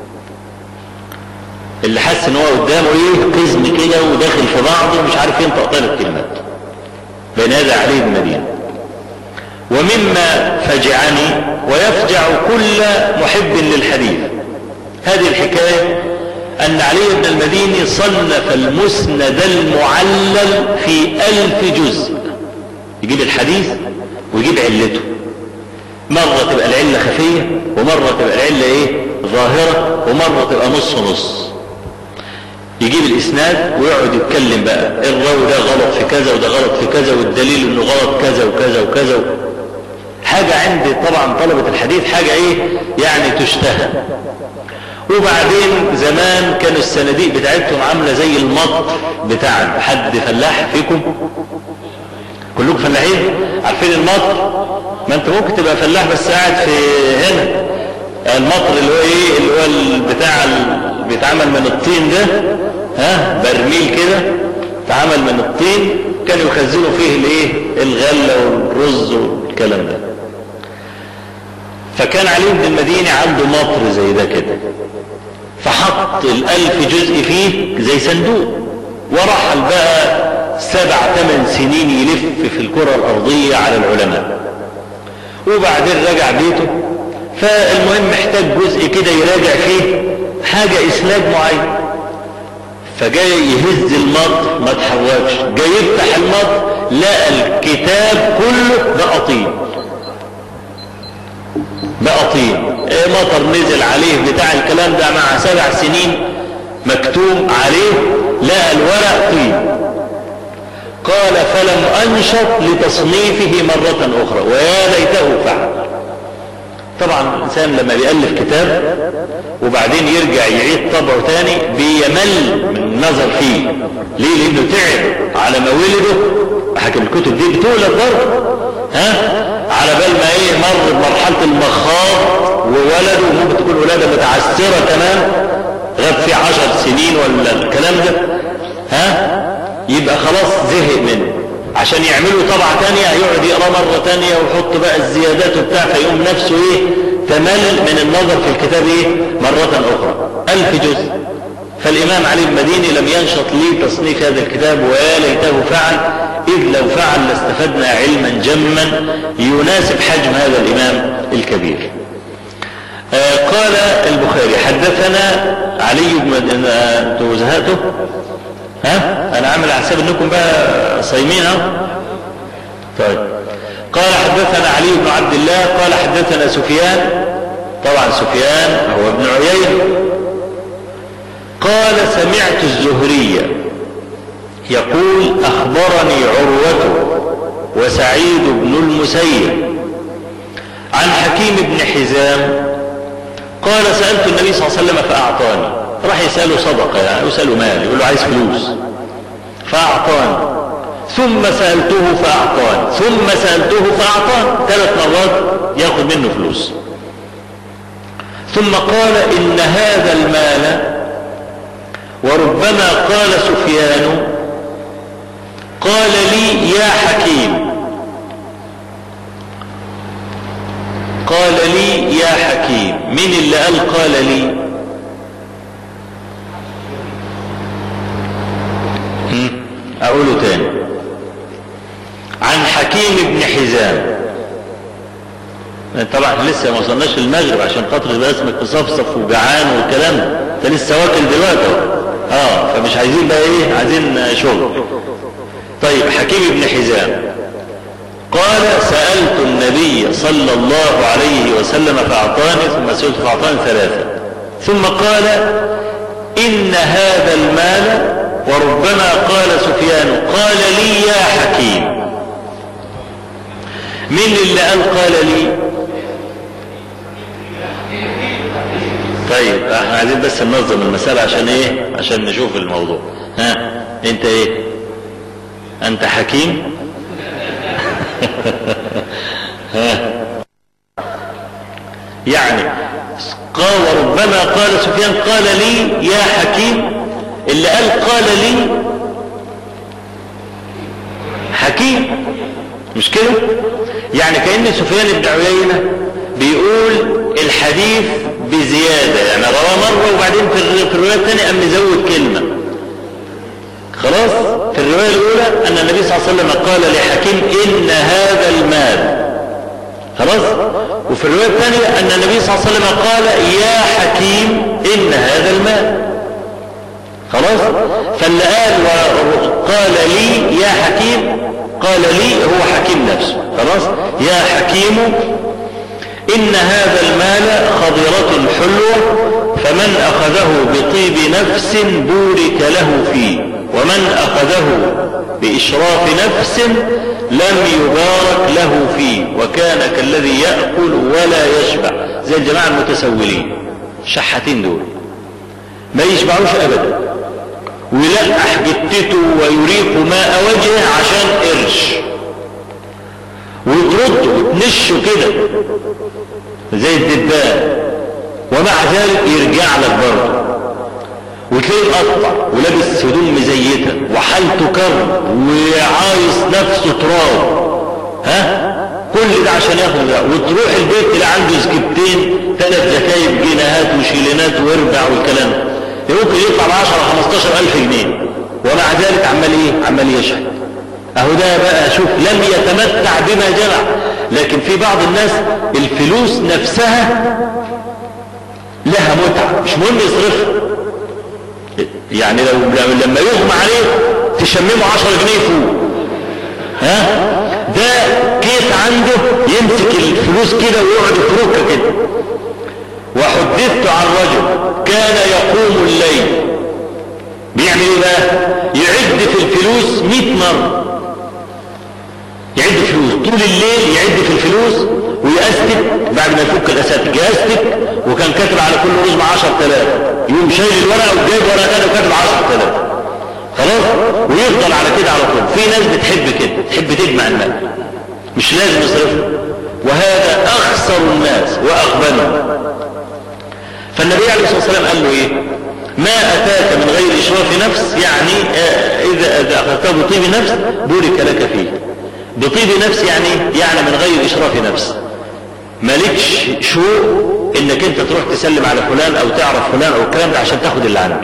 اللي حس ان هو قدامه ايه قزم كده وداخل في بعضه مش عارف ينطق ثلاث كلمات بين يدي علي بن المدينة ومما فجعني ويفجع كل محب للحديث هذه الحكاية أن علي بن المديني صنف المسند المعلل في ألف جزء يجيب الحديث ويجيب علته مرة تبقى العلة خفية ومرة تبقى العلة ايه ظاهرة ومرة تبقى نص نص يجيب الاسناد ويقعد يتكلم بقى الراوي ده غلط في كذا وده غلط في كذا والدليل انه غلط كذا وكذا وكذا حاجة عند طبعا طلبة الحديث حاجة ايه يعني تشتهى وبعدين زمان كانوا الصناديق بتاعتهم عاملة زي المط بتاعنا حد فلاح فيكم كلكم فلاحين عارفين المطر ما انت ممكن تبقى فلاح بس قاعد في هنا المطر اللي هو ايه اللي هو بتاع بيتعمل من الطين ده ها برميل كده اتعمل من الطين كانوا يخزنوا فيه الايه الغله والرز والكلام ده فكان علي بن المديني عنده مطر زي ده كده فحط الالف جزء فيه زي صندوق ورحل بقى سبع ثمان سنين يلف في الكرة الأرضية على العلماء وبعدين رجع بيته فالمهم محتاج جزء كده يراجع فيه حاجة إسناد معين فجاي يهز المط ما تحوجش جاي يفتح المط لقى الكتاب كله بقى طين بقى طين ايه مطر نزل عليه بتاع الكلام ده مع سبع سنين مكتوم عليه لقى الورق طين قال فلم أنشط لتصنيفه مرة أخرى ويا ليته فعل طبعا الإنسان لما بيألف كتاب وبعدين يرجع يعيد طبعه تاني بيمل من النظر فيه ليه لأنه تعب على ما ولده حكم الكتب دي بتولد برضه ها على بال ما ايه مر بمرحلة المخاض وولده وممكن تكون ولادة متعسرة تمام غاب في عشر سنين ولا الكلام ده ها يبقى خلاص زهق منه عشان يعملوا طبعة تانية يقعد يقرا مرة تانية ويحط بقى الزيادات وبتاع فيقوم نفسه ايه تمل من النظر في الكتاب ايه مرة اخرى الف جزء فالامام علي المديني لم ينشط لي تصنيف هذا الكتاب ويا ليته فعل اذ لو فعل لاستفدنا علما جما يناسب حجم هذا الامام الكبير آه قال البخاري حدثنا علي بن انتوا زهقتوا ها انا عامل على حساب انكم بقى صايمين ها طيب قال حدثنا علي بن عبد الله قال حدثنا سفيان طبعا سفيان هو ابن عيينة قال سمعت الزهرية يقول اخبرني عروة وسعيد بن المسيب عن حكيم بن حزام قال سألت النبي صلى الله عليه وسلم فأعطاني راح يسأله صدقة يعني يسأله مال يقول له عايز فلوس فأعطاني ثم سألته فأعطاني ثم سألته فأعطاني ثلاث مرات ياخذ منه فلوس ثم قال إن هذا المال وربما قال سفيان قال لي يا حكيم قال لي يا حكيم من اللي قال قال لي أقوله تاني عن حكيم بن حزام طبعا لسه ما وصلناش المغرب عشان خاطر يبقى اسمك تصفصف وجعان والكلام ده انت لسه واكل دلوقتي اه فمش عايزين بقى ايه عايزين شغل طيب حكيم بن حزام قال سألت النبي صلى الله عليه وسلم فأعطاني ثم سألت فأعطاني ثلاثة ثم قال إن هذا المال وربما قال سفيان قال لي يا حكيم من اللي قال قال لي طيب احنا عايزين بس ننظم المسألة عشان ايه عشان نشوف الموضوع ها انت ايه انت حكيم ها يعني قال وربما قال سفيان قال لي يا حكيم اللي قال قال لي حكيم مش كده يعني كأن سفيان بن عيينة بيقول الحديث بزيادة يعني رواه مرة وبعدين في الرواية الثانية أم مزود كلمة خلاص في الرواية الأولى أن النبي صلى الله عليه وسلم قال لحكيم إن هذا المال خلاص وفي الرواية الثانية أن النبي صلى الله عليه وسلم قال يا حكيم إن هذا المال خلاص فاللي قال وقال لي يا حكيم قال لي هو حكيم نفسه خلاص يا حكيم إن هذا المال خضرة حلوة فمن أخذه بطيب نفس بورك له فيه ومن أخذه بإشراف نفس لم يبارك له فيه وكان كالذي يأكل ولا يشبع زي الجماعة المتسولين الشحاتين دول ما يشبعوش أبدا ويلقح جتته ويريق ماء وجهه عشان قرش ويطرده وتنشه كده زي الدبان ومع ذلك يرجع لك برضه وتلاقيه مقطع ولابس هدوم مزيته وحالته كرب وعايز نفسه تراب ها كل ده عشان ياخد ده وتروح البيت تلاقي عنده سكبتين ثلاث زكايب جنيهات وشيلينات واربع والكلام ده ممكن يطلع ب 10 15 الف جنيه ومع ذلك عمال ايه عمال يشحن اهو ده بقى شوف لم يتمتع بما جمع لكن في بعض الناس الفلوس نفسها لها متعة مش مهم يصرفها يعني لو لما يغمى عليه تشممه 10 جنيه فوق ها ده كيف عنده يمسك الفلوس كده ويقعد يفركها كده وحدثت عن رجل كان يقوم الليل بيعمل ايه بقى يعد في الفلوس 100 مرة يعد فلوس طول الليل يعد في الفلوس ويأستك بعد ما يفك الأساتك يأستك وكان كاتب على كل رزمة 10000 يقوم شايل الورقة وجايب ورقة تانية وكاتب 10000 خلاص ويفضل على كده على طول في ناس بتحب كده تحب تجمع المال مش لازم يصرفها وهذا أخسر الناس وأغبنهم فالنبي عليه الصلاة والسلام قال له إيه ما أتاك من غير إشراف نفس يعني إذا, إذا أخذته بطيب نفس بورك لك فيه بطيب نفس يعني يعني من غير إشراف نفس مالكش شوق انك انت تروح تسلم على فلان او تعرف فلان او الكلام ده عشان تاخد اللي عنده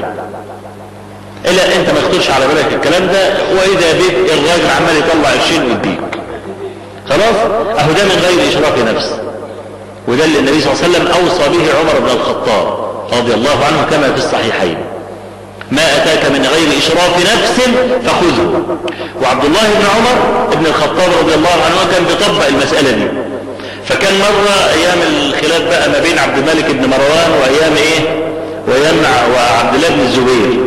الا انت ما يخطرش على بالك الكلام ده واذا بيت الراجل عمال يطلع الشين ويديك خلاص اهو ده من غير اشراف نفس وده اللي النبي صلى الله عليه وسلم اوصى به عمر بن الخطاب رضي الله عنه كما في الصحيحين ما أتاك من غير إشراف نفس فخذه وعبد الله بن عمر بن الخطاب رضي الله عنه كان بيطبق المسألة دي فكان مرة أيام الخلاف بقى ما بين عبد الملك بن مروان وأيام إيه وأيام وعبد الله بن الزبير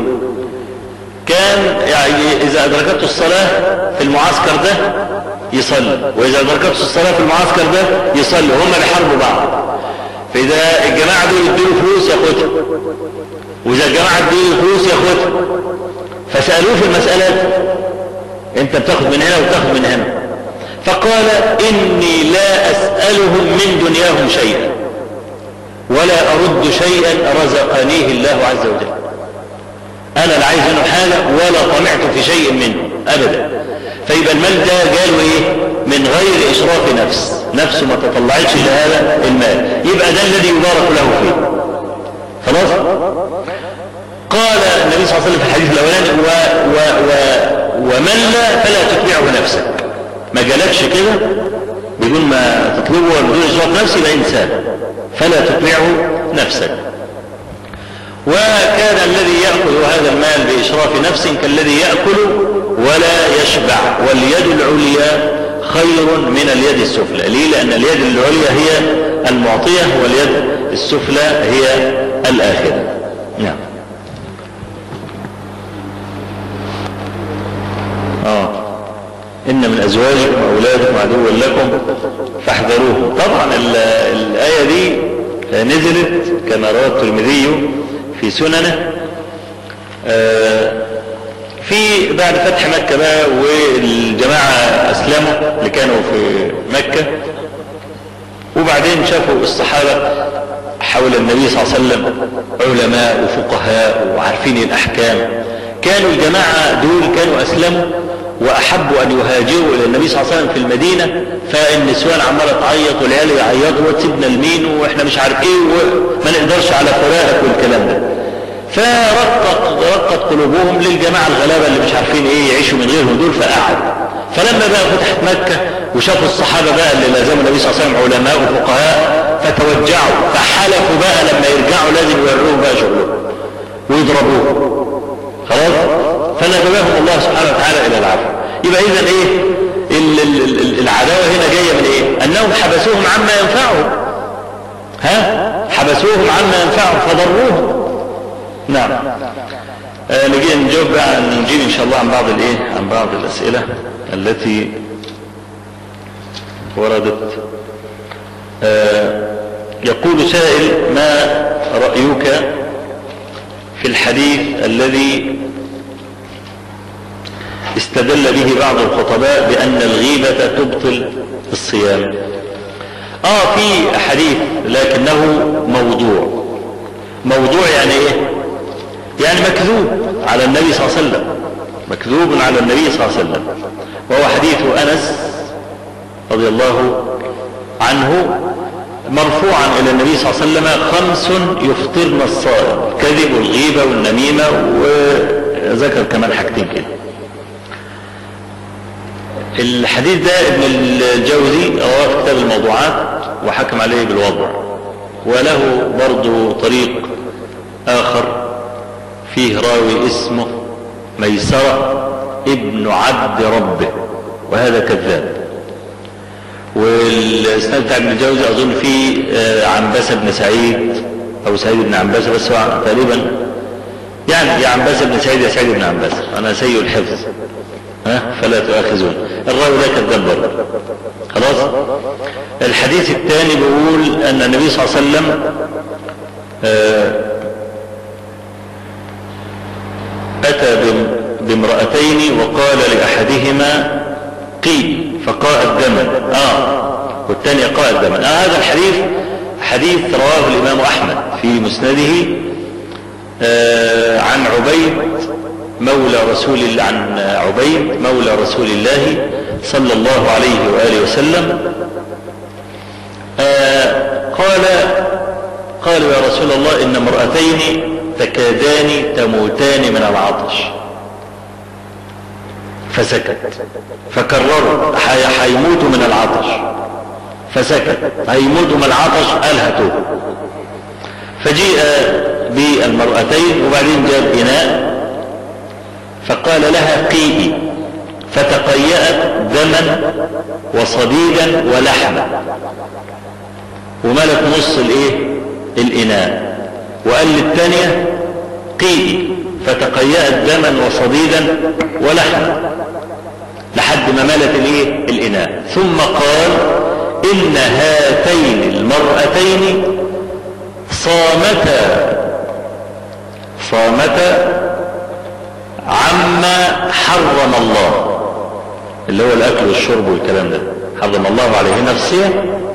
كان يعني إذا أدركته الصلاة في المعسكر ده يصلي وإذا أدركته الصلاة في المعسكر ده يصلي هم بيحاربوا بعض فإذا الجماعة دول يدوا فلوس ياخدها وإذا الجماعة ادوا فلوس ياخدها فسألوه في المسألة أنت بتاخد من هنا وبتاخد من هنا فقال إني لا أسألهم من دنياهم شيئا ولا أرد شيئا رزقنيه الله عز وجل أنا لا عايز منه حاجة ولا طمعت في شيء منه أبدا فيبقى المال ده قالوا إيه من غير إشراف نفس نفسه ما تطلعتش لهذا المال يبقى ده الذي يبارك له فيه خلاص قال النبي صلى الله عليه وسلم في الحديث الأولاني و و و ومن لا فلا تتبعه نفسك ما جالكش كده بدون ما تطلبه وبدون إشراف نفسي يبقى إنسان فلا تتبعه نفسك وكان الذي يأخذ هذا المال بإشراف نفس كالذي يأكل ولا يشبع واليد العليا خير من اليد السفلى ليه لأن اليد العليا هي المعطية واليد السفلى هي الآخرة نعم آه. إن من أزواجكم وأولادكم عدوا لكم فاحذروهم طبعا الآية دي نزلت كما روى الترمذي في سننه في بعد فتح مكة بقى والجماعة أسلموا اللي كانوا في مكة وبعدين شافوا الصحابة حول النبي صلى الله عليه وسلم علماء وفقهاء وعارفين الأحكام كانوا الجماعة دول كانوا أسلموا وأحبوا أن يهاجروا إلى النبي صلى الله عليه وسلم في المدينة فالنسوان عمالة تعيط والعيال يعيطوا وتسيبنا المين وإحنا مش عارف إيه وما نقدرش على فراقك والكلام ده فرقت رقت قلوبهم للجماعة الغلابة اللي مش عارفين إيه يعيشوا من غيرهم دول فقعد فلما بقى فتحت مكة وشافوا الصحابة بقى اللي لازموا النبي صلى الله عليه وسلم علماء وفقهاء فتوجعوا فحلفوا بقى لما يرجعوا لازم يوروهم بقى شغلهم ويضربوه خلاص فنجبهم الله سبحانه وتعالى الى العفو يبقى اذا ايه ال ال ال العداوه هنا جايه من ايه انهم حبسوهم عما ينفعهم ها حبسوهم عما ينفعهم فضروهم نعم آه نجي نجاوب بقى نجيب ان شاء الله عن بعض الايه عن بعض الاسئله التي وردت آه يقول سائل ما رايك في الحديث الذي استدل به بعض الخطباء بأن الغيبة تبطل الصيام آه في حديث لكنه موضوع موضوع يعني إيه يعني مكذوب على النبي صلى الله عليه وسلم مكذوب على النبي صلى الله عليه وسلم وهو حديث أنس رضي الله عنه مرفوعا إلى النبي صلى الله عليه وسلم خمس يفطرن الصائم الكذب والغيبة والنميمة وذكر كمان حاجتين كده الحديث ده ابن الجوزي رواه في كتاب الموضوعات وحكم عليه بالوضع وله برضه طريق آخر فيه راوي اسمه ميسرة ابن عبد ربه وهذا كذاب والاسناد بتاع ابن الجوزي اظن فيه عنبسه بن سعيد او سعيد بن عنبسه بس هو تقريبا يعني يا عنبسه بن سعيد يا سعيد بن عنبسه انا سيء الحفظ ها فلا تؤاخذون الراوي ده كذاب برضه خلاص الحديث الثاني بيقول ان النبي صلى الله عليه وسلم اتى بامرأتين وقال لاحدهما قيل فقاء الدم اه والثاني قاء الدم آه هذا الحديث حديث رواه الإمام أحمد في مسنده آه عن عبيد مولى رسول الله عن عبيد مولى رسول الله صلى الله عليه وآله وسلم آه قال قالوا يا رسول الله إن امرأتين تكادان تموتان من العطش فسكت فكرروا هيموتوا من العطش فسكت هيموتوا من العطش قال هاتوه فجيء بالمرأتين وبعدين جاب إناء فقال لها قيئي فتقيأت دما وصديدا ولحما وملت نص الايه الإناء وقال للثانية قيئي فتقيأت دما وصديدا ولحما لحد ما ملت الايه الاناء ثم قال ان هاتين المرأتين صامتا صامتا عما حرم الله اللي هو الاكل والشرب والكلام ده حرم الله عليهن الصيام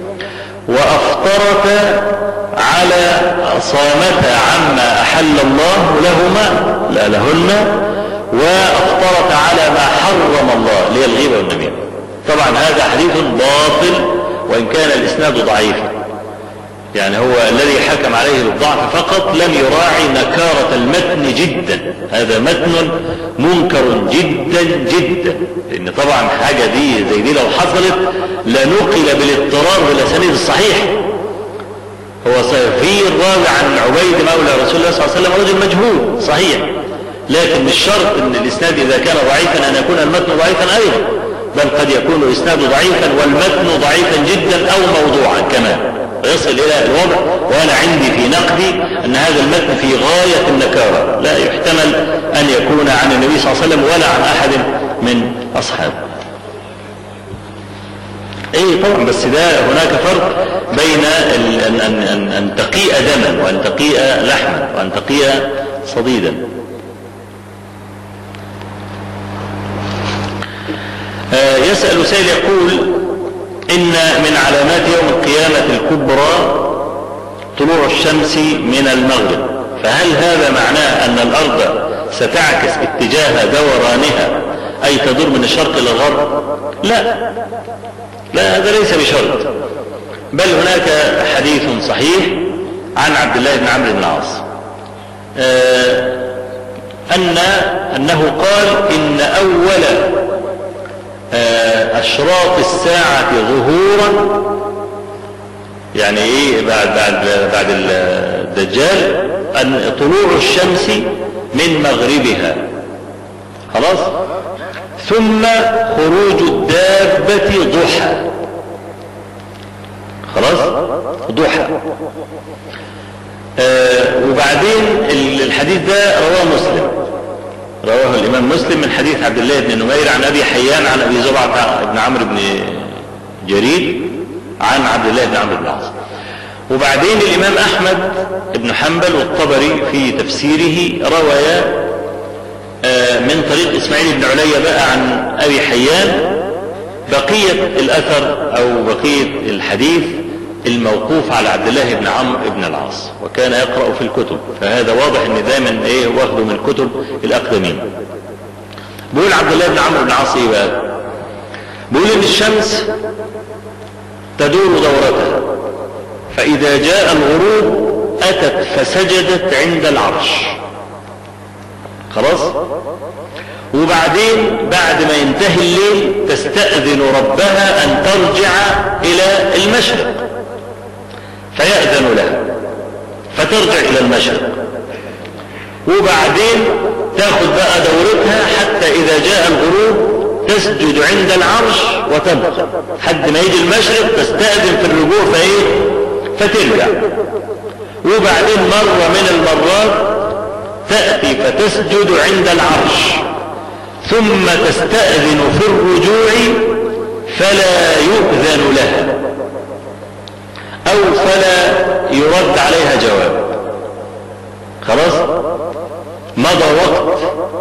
وافطرتا على صامتا عما احل الله لهما لا لهن وافطرت على ما حرم الله اللي هي الغيبه والنميمه طبعا هذا حديث باطل وان كان الاسناد ضعيفا يعني هو الذي حكم عليه بالضعف فقط لم يراعي نكارة المتن جدا هذا متن منكر جدا جدا لان طبعا حاجة دي زي دي لو حصلت لنقل بالاضطرار بالاسانيد الصحيح هو في الراوي عن عبيد مولى رسول الله صلى الله عليه وسلم رجل مجهول صحيح لكن مش شرط ان الاسناد اذا كان ضعيفا ان يكون المتن ضعيفا ايضا بل قد يكون الاسناد ضعيفا والمتن ضعيفا جدا او موضوعا كمان يصل الى الوضع وانا عندي في نقدي ان هذا المتن في غاية النكارة لا يحتمل ان يكون عن النبي صلى الله عليه وسلم ولا عن احد من اصحابه ايه طبعا بس ده هناك فرق بين ان, أن, أن, أن تقيء دما وان تقيء لحما وان تقيء صديدا آه يسأل سائل يقول إن من علامات يوم القيامة الكبرى طلوع الشمس من المغرب فهل هذا معناه أن الأرض ستعكس اتجاه دورانها أي تدور من الشرق إلى الغرب لا لا هذا ليس بشرط بل هناك حديث صحيح عن عبد الله بن عمرو بن العاص آه، أن أنه قال إن أول آه، أشراط الساعة ظهورا يعني إيه بعد بعد بعد الدجال أن طلوع الشمس من مغربها خلاص ثم خروج الدابة ضحى خلاص ضحى آه وبعدين الحديث ده رواه مسلم رواه الإمام مسلم من حديث عبد الله بن نمير عن أبي حيان عن أبي زرعة بن عمرو بن جرير عن عبد الله بن عمرو بن العاص وبعدين الإمام أحمد بن حنبل والطبري في تفسيره رويا آه، من طريق إسماعيل بن علي بقى عن أبي حيان بقية الأثر أو بقية الحديث الموقوف على عبد الله بن عمرو بن العاص وكان يقرأ في الكتب فهذا واضح ان دايما ايه واخده من الكتب الأقدمين بيقول عبد الله بن عمرو بن العاص ايه بقى بيقول ان الشمس تدور دورتها فإذا جاء الغروب أتت فسجدت عند العرش خلاص وبعدين بعد ما ينتهي الليل تستأذن ربها أن ترجع إلى المشرق فيأذن لها فترجع إلى المشرق وبعدين تاخذ بقى دورتها حتى إذا جاء الغروب تسجد عند العرش وتبقى حد ما يجي المشرق تستأذن في الرجوع فإيه فترجع وبعدين مرة من المرات تأتي فتسجد عند العرش ثم تستأذن في الرجوع فلا يؤذن لها أو فلا يرد عليها جواب خلاص مضى وقت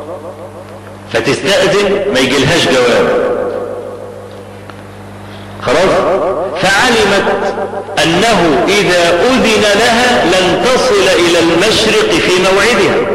فتستأذن ما يجيلهاش جواب خلاص فعلمت أنه إذا أذن لها لن تصل إلى المشرق في موعدها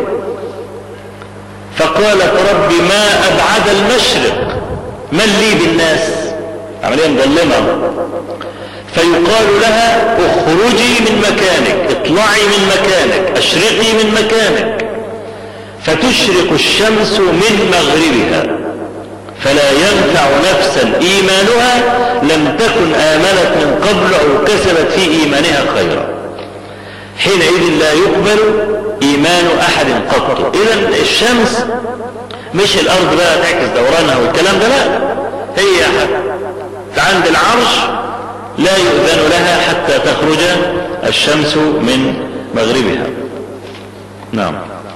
فقالت رب ما أبعد المشرق من لي بالناس عمليا مظلمة فيقال لها اخرجي من مكانك اطلعي من مكانك اشرقي من مكانك فتشرق الشمس من مغربها فلا ينفع نفسا ايمانها لم تكن امنت من قبل او كسبت في ايمانها خيرا حينئذ لا يقبل ايمان احد قط اذا الشمس مش الارض بقى تعكس دورانها والكلام ده لا هي عند العرش لا يؤذن لها حتى تخرج الشمس من مغربها نعم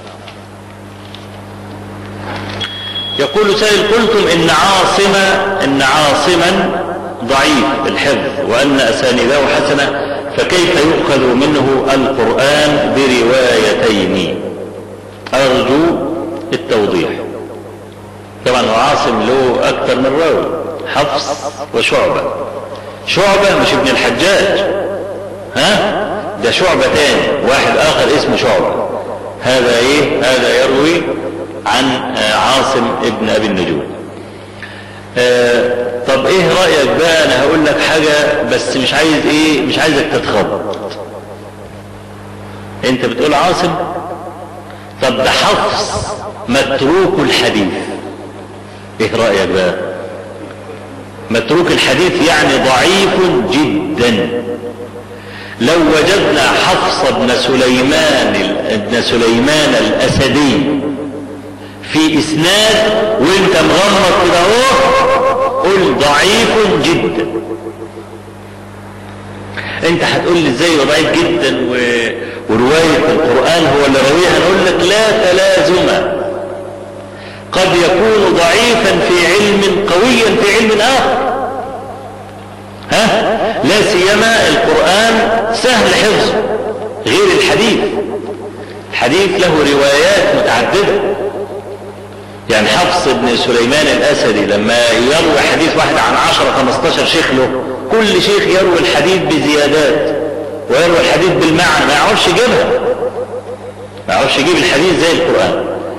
يقول سائل قلتم إن عاصم إن عاصما ضعيف الحفظ وأن أسانيده حسنة فكيف يؤخذ منه القرآن بروايتين أرجو التوضيح طبعا عاصم له أكثر من راوي حفص وشعبة شعبة مش ابن الحجاج ها ده شعبة تاني واحد آخر اسمه شعبة هذا ايه هذا يروي عن آه، عاصم ابن ابي النجوم آه طب ايه رأيك بقى انا هقول لك حاجة بس مش عايز ايه مش عايزك تتخبط انت بتقول عاصم طب ده حفص متروك الحديث ايه رأيك بقى متروك الحديث يعني ضعيف جدا لو وجدنا حفص بن سليمان ابن سليمان الأسدي في إسناد وانت مغمض كده اهو قل ضعيف جدا انت هتقول لي ازاي ضعيف جدا و... ورواية القرآن هو اللي راويها نقول لك لا تلازم قد يكون ضعيفا في علم قويا في علم آخر ها لا سيما القرآن سهل حفظه غير الحديث الحديث له روايات متعددة يعني حفص بن سليمان الأسدي لما يروي حديث واحد عن عشرة خمستاشر شيخ له كل شيخ يروي الحديث بزيادات ويروي الحديث بالمعنى ما يعرفش يجيبها ما يعرفش يجيب الحديث زي القرآن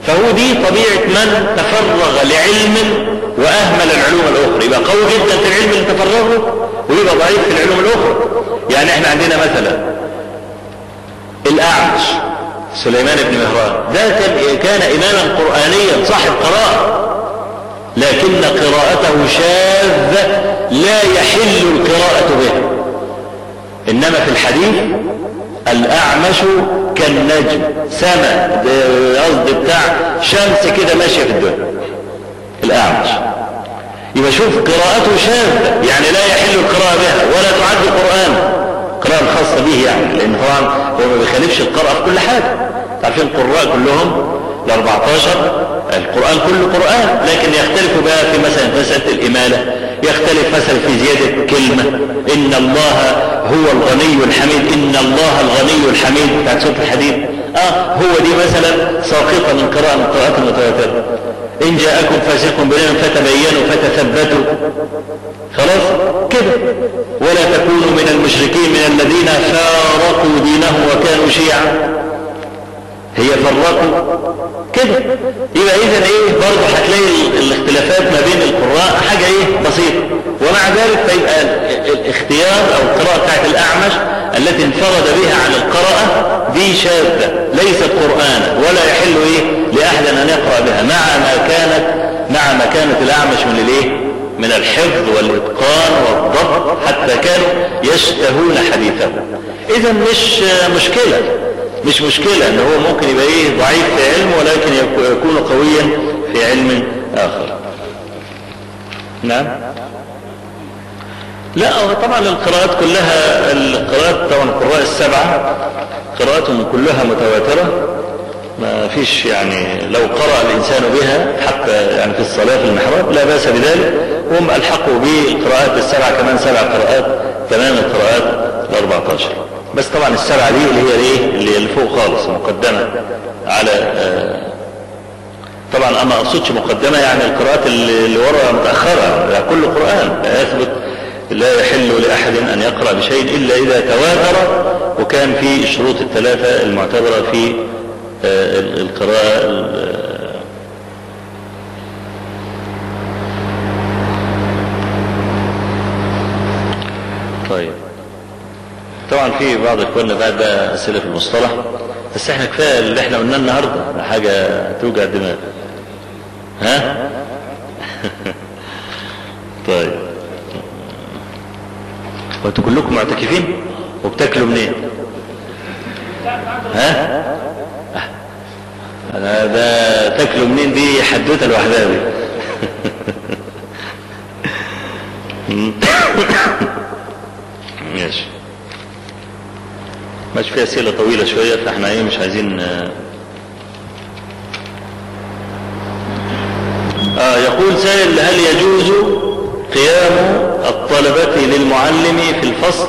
فهو دي طبيعة من تفرغ لعلم وأهمل العلوم الأخرى يبقى قوي جدا في العلم اللي تفرغ له ويبقى ضعيف في العلوم الأخرى يعني احنا عندنا مثلا الأعمش سليمان بن مهران ده كان, كان إماما قرآنيا صاحب قراءة لكن قراءته شاذة لا يحل القراءة به إنما في الحديث الأعمش كالنجم سما قصد بتاع شمس كده ماشية في الدنيا الأعمش يبقى شوف قراءته شاذة يعني لا يحل القراءة بها ولا تعد قرآن القراءة الخاصة به يعني لأن طبعا هو ما بيخالفش القراءة في كل حاجة تعرفين القراء كلهم ال 14 القرآن كله قرآن لكن يختلف بقى في مثلا مسألة الإمالة يختلف مثلا في زيادة كلمة إن الله هو الغني الحميد إن الله الغني الحميد بتاعت سورة الحديد آه هو دي مثلا ساقطة من قراءة من قراءات المتواترة إن جاءكم فاسق بنبأ فتبينوا فتثبتوا خلاص كده ولا تكونوا من المشركين من الذين فارقوا دينهم وكانوا شيعا هي فرقوا كده يبقى اذا ايه برضه هتلاقي الاختلافات ما بين القراء حاجه ايه بسيطه ومع ذلك فيبقى الاختيار او القراءه بتاعت الاعمش التي انفرد بها عن القراءه دي شاذه ليست قرانا ولا يحل ايه لاحد ان يقرا بها مع ما كانت مع ما كانت الاعمش من الايه من الحفظ والاتقان والضبط حتى كانوا يشتهون حديثه اذا مش مشكله مش مشكلة ان هو ممكن يبقى ايه ضعيف في علم ولكن يكون قويا في علم اخر نعم لا طبعا القراءات كلها القراءات طبعا القراء السبعة قراءاتهم كلها متواترة ما فيش يعني لو قرأ الإنسان بها حتى يعني في الصلاة في المحراب لا بأس بذلك هم ألحقوا بالقراءات السبعة كمان سبع قراءات تمام القراءات الأربعة عشر بس طبعا السبعة دي اللي هي الايه اللي اللي فوق خالص مقدمة على آه طبعا انا ما اقصدش مقدمة يعني القراءات اللي ورا متأخرة يعني كل قرآن لا يثبت لا يحل لأحد أن يقرأ بشيء إلا إذا تواتر وكان في الشروط الثلاثة المعتبرة في آه القراءة طيب طبعا في بعض اخواننا بعد بقى اسئله في المصطلح بس احنا كفايه اللي احنا قلناه النهارده حاجه توجع الدماغ ها طيب وانتوا كلكم معتكفين وبتاكلوا منين ها انا ده تاكلوا منين دي حدوته لوحدها دي ماشي ماشي في أسئلة طويلة شوية فاحنا ايه مش عايزين آه يقول سائل هل يجوز قيام الطلبة للمعلم في الفصل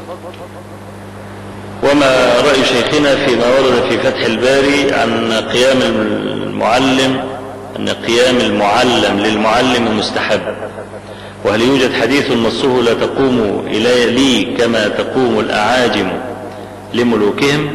وما رأي شيخنا فيما ورد في فتح الباري عن قيام المعلم أن قيام المعلم للمعلم مستحب وهل يوجد حديث نصه لا تقوم إلي لي كما تقوم الأعاجم لملوكهم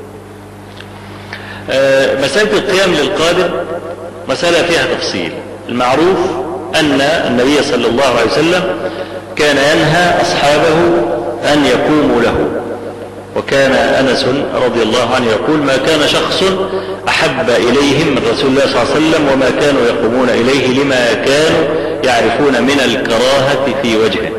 آه مسألة القيام للقادر مسألة فيها تفصيل المعروف أن النبي صلى الله عليه وسلم كان ينهى أصحابه أن يقوموا له وكان أنس رضي الله عنه يقول ما كان شخص أحب إليهم من رسول الله صلى الله عليه وسلم وما كانوا يقومون إليه لما كانوا يعرفون من الكراهة في وجهه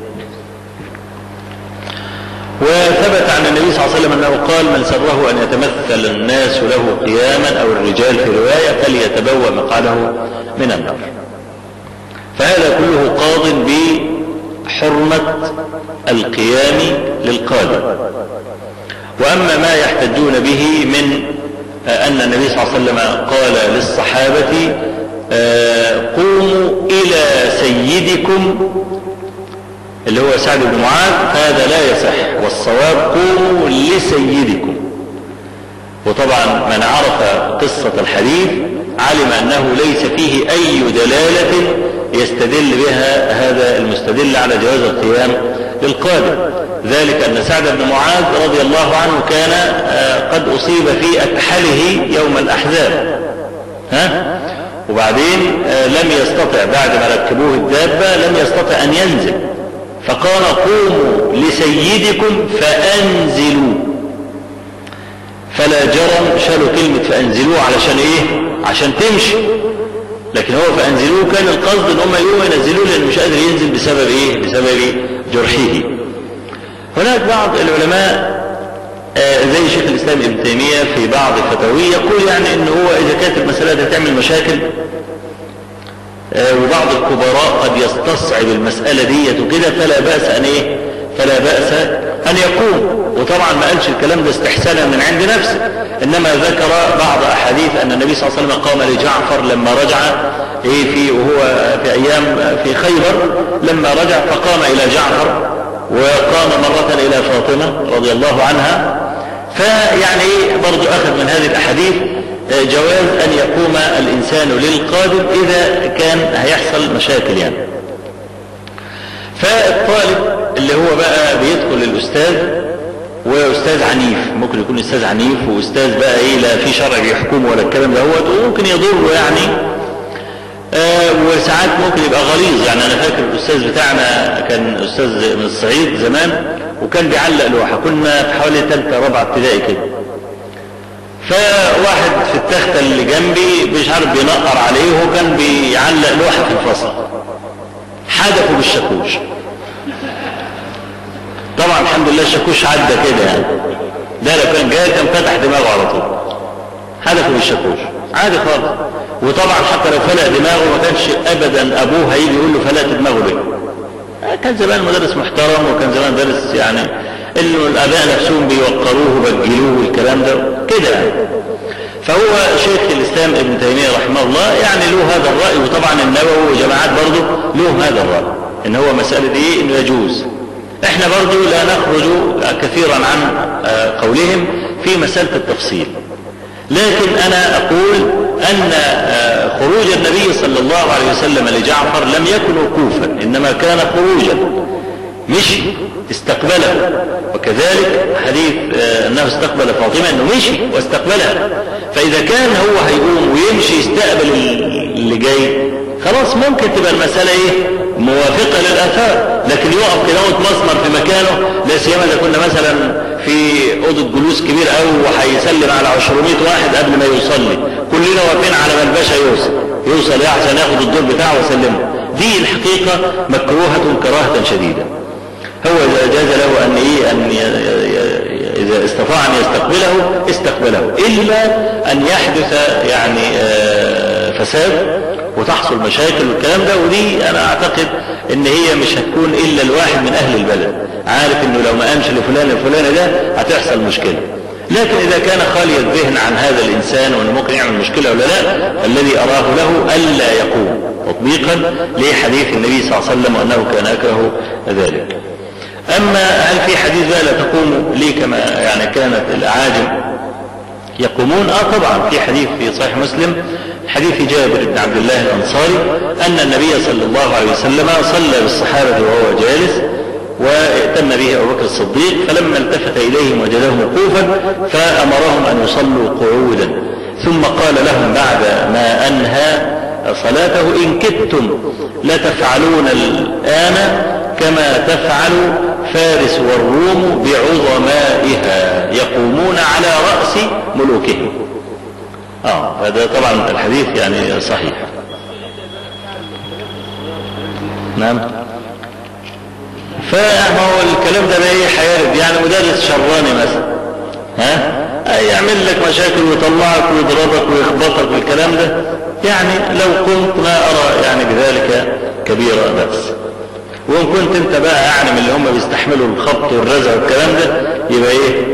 وثبت عن النبي صلى الله عليه وسلم أنه قال من سره أن يتمثل الناس له قياما أو الرجال في رواية فليتبوأ مقعده من النار فهذا كله قاض بحرمة القيام للقادر وأما ما يحتجون به من أن النبي صلى الله عليه وسلم قال للصحابة قوموا إلى سيدكم اللي هو سعد بن معاذ هذا لا يصح والصواب قوموا لسيدكم وطبعا من عرف قصة الحديث علم أنه ليس فيه أي دلالة يستدل بها هذا المستدل على جواز القيام للقادر ذلك أن سعد بن معاذ رضي الله عنه كان قد أصيب في أكحله يوم الأحزاب ها وبعدين آه، لم يستطع بعد ما ركبوه الدابة لم يستطع أن ينزل فقال قوموا لسيدكم فأنزلوا فلا جرم شالوا كلمة فأنزلوه علشان إيه عشان تمشي لكن هو فأنزلوه كان القصد ان هم يقوموا ينزلوه لأنه مش قادر ينزل بسبب إيه بسبب جرحه هناك بعض العلماء آه، زي شيخ الإسلام ابن تيمية في بعض فتاويه يقول يعني ان هو إذا كانت المسألة دي تعمل مشاكل آه، وبعض الكبراء قد يستصعب المسألة دي وكده فلا بأس أن إيه فلا بأس أن يقوم وطبعا ما قالش الكلام ده استحسانا من عند نفسه إنما ذكر بعض أحاديث أن النبي صلى الله عليه وسلم قام لجعفر لما رجع إيه في وهو في أيام في خيبر لما رجع فقام إلى جعفر وقام مرة إلى فاطمة رضي الله عنها فيعني برضو أخذ من هذه الأحاديث آه، جواز أن يقوم الإنسان للقادم إذا كان هيحصل مشاكل يعني فالطالب اللي هو بقى بيدخل الأستاذ وأستاذ عنيف ممكن يكون أستاذ عنيف وأستاذ بقى إيه لا في شرع بيحكمه ولا الكلام ده هو وممكن يضره يعني آه وساعات ممكن يبقى غليظ يعني أنا فاكر الأستاذ بتاعنا كان أستاذ من الصعيد زمان وكان بيعلق لوحة كنا في حوالي ثالثة رابعة ابتدائي كده فواحد في التختة اللي جنبي مش عارف بينقر عليه وهو كان بيعلق لوحة في الفصل حدفه بالشاكوش طبعا الحمد لله الشاكوش عدى كده يعني ده لو كان جاي كان فتح دماغه على طول حدفه بالشاكوش عادي خالص وطبعا حتى لو فلق دماغه ما كانش ابدا ابوه هيجي يقول له فلقت دماغه ليه كان زمان مدرس محترم وكان زمان مدرس يعني اللي الاباء نفسهم بيوقروه وبجلوه والكلام ده كده يعني فهو شيخ الاسلام ابن تيميه رحمه الله يعني له هذا الراي وطبعا النووي وجماعات برضه له هذا الراي ان هو مساله ايه انه يجوز احنا برضه لا نخرج كثيرا عن آه، قولهم في مساله التفصيل لكن انا اقول ان آه، خروج النبي صلى الله عليه وسلم لجعفر لم يكن وقوفا انما كان خروجا مشي استقبله وكذلك حديث آه، انه استقبل فاطمه انه مشي واستقبلها فاذا كان هو هيقوم ويمشي يستقبل اللي جاي خلاص ممكن تبقى المساله ايه موافقه للاثار لكن يقف كده مسمر في مكانه لا سيما اذا كنا مثلا في اوضه جلوس كبير قوي وهيسلم على 200 واحد قبل ما يصلي كلنا واقفين على ما الباشا يوصل يوصل ايه عشان ياخد الدور بتاعه ويسلمه دي الحقيقه مكروهه كراهه شديده هو إذا جاز له أن إيه أن إذا استطاع أن يستقبله استقبله إلا أن يحدث يعني آه، فساد وتحصل مشاكل والكلام ده ودي أنا أعتقد إن هي مش هتكون إلا الواحد من أهل البلد عارف إنه لو ما قامش لفلان الفلاني ده هتحصل مشكلة لكن إذا كان خالي الذهن عن هذا الإنسان وأنه ممكن يعمل مشكلة ولا لا فالذي أراه له ألا يقوم تطبيقا لحديث النبي صلى الله عليه وسلم وأنه كان أكره ذلك أما هل في حديث لا تقوم لي كما يعني كانت الأعاجم يقومون آه طبعا في حديث في صحيح مسلم حديث جابر بن عبد الله الأنصاري أن النبي صلى الله عليه وسلم صلى بالصحابة وهو جالس وائتم به أبو بكر الصديق فلما التفت إليهم وجدهم وقوفا فأمرهم أن يصلوا قعودا ثم قال لهم بعد ما أنهى صلاته إن كدتم لتفعلون الآن كما تفعل فارس والروم بعظمائها يقومون على رأس ملوكهم آه هذا طبعا الحديث يعني صحيح نعم فما هو الكلام ده ايه حيارب يعني مدرس شراني مثلا ها يعمل لك مشاكل ويطلعك ويضربك ويخبطك والكلام ده يعني لو قمت ما ارى يعني بذلك كبير بأس وان كنت انت بقى يعني من اللي هم بيستحملوا الخبط والرزع والكلام ده يبقى ايه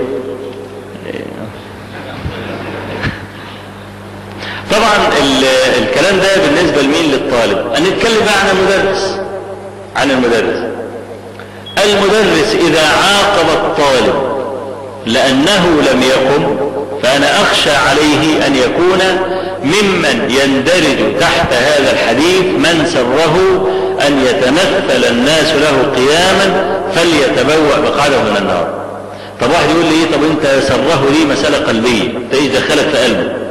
طبعا الكلام ده بالنسبة لمين للطالب نتكلم بقى عن المدرس عن المدرس المدرس اذا عاقب الطالب لانه لم يقم فانا اخشى عليه ان يكون ممن يندرج تحت هذا الحديث من سره أن يتمثل الناس له قياما فليتبوأ مقعده من النار طب واحد يقول لي ايه طب انت سره لي مسألة قلبية انت ايش دخلت في قلبه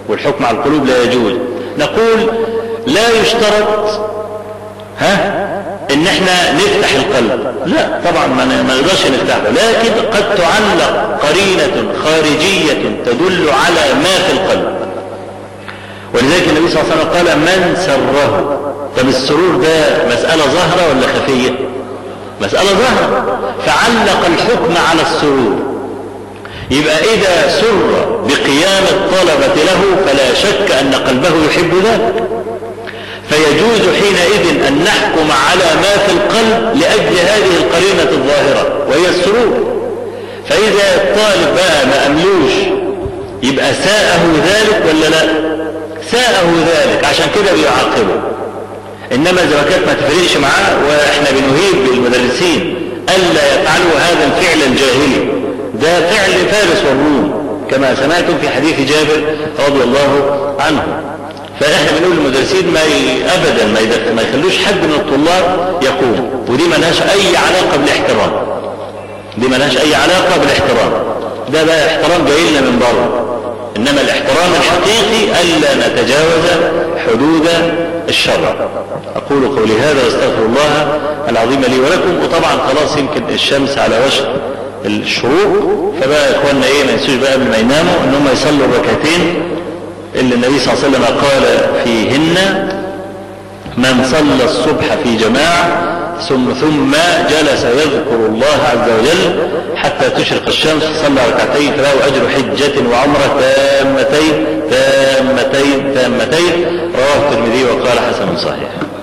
والحكم على القلوب لا يجوز نقول لا يشترط ها ان احنا نفتح القلب لا طبعا ما نقدرش نفتحه لكن قد تعلق قرينة خارجية تدل على ما في القلب ولذلك النبي صلى الله عليه وسلم قال من سره طب السرور ده مسألة ظاهرة ولا خفية مسألة ظاهرة فعلق الحكم على السرور يبقى إذا سر بقيام الطلبة له فلا شك أن قلبه يحب ذلك فيجوز حينئذ أن نحكم على ما في القلب لأجل هذه القرينة الظاهرة وهي السرور فإذا الطالب بقى ما أملوش يبقى ساءه ذلك ولا لا ساءه ذلك عشان كده بيعاقبه إنما إذا كانت ما تفرقش معاه وإحنا بنهيب بالمدرسين ألا يفعلوا هذا الفعل الجاهلي ده فعل فارس والروم كما سمعتم في حديث جابر رضي الله عنه فاحنا بنقول للمدرسين ما ي... ابدا ما, يدخل ما يخلوش حد من الطلاب يقوم ودي ما لهاش اي علاقه بالاحترام دي ما لهاش اي علاقه بالاحترام ده بقى احترام جاي لنا من بره انما الاحترام الحقيقي الا نتجاوز حدود الشرع اقول قولي هذا واستغفر الله العظيم لي ولكم وطبعا خلاص يمكن الشمس على وشك الشروق فبقى يا اخواننا ايه ما ينسوش بقى قبل ما يناموا ان هم يصلوا الركعتين اللي النبي صلى الله عليه وسلم قال فيهن من صلى الصبح في جماعة ثم ثم جلس يذكر الله عز وجل حتى تشرق الشمس صلى ركعتين فله أجر حجة وعمرة تامتين تامتين تامتين رواه الترمذي وقال حسن صحيح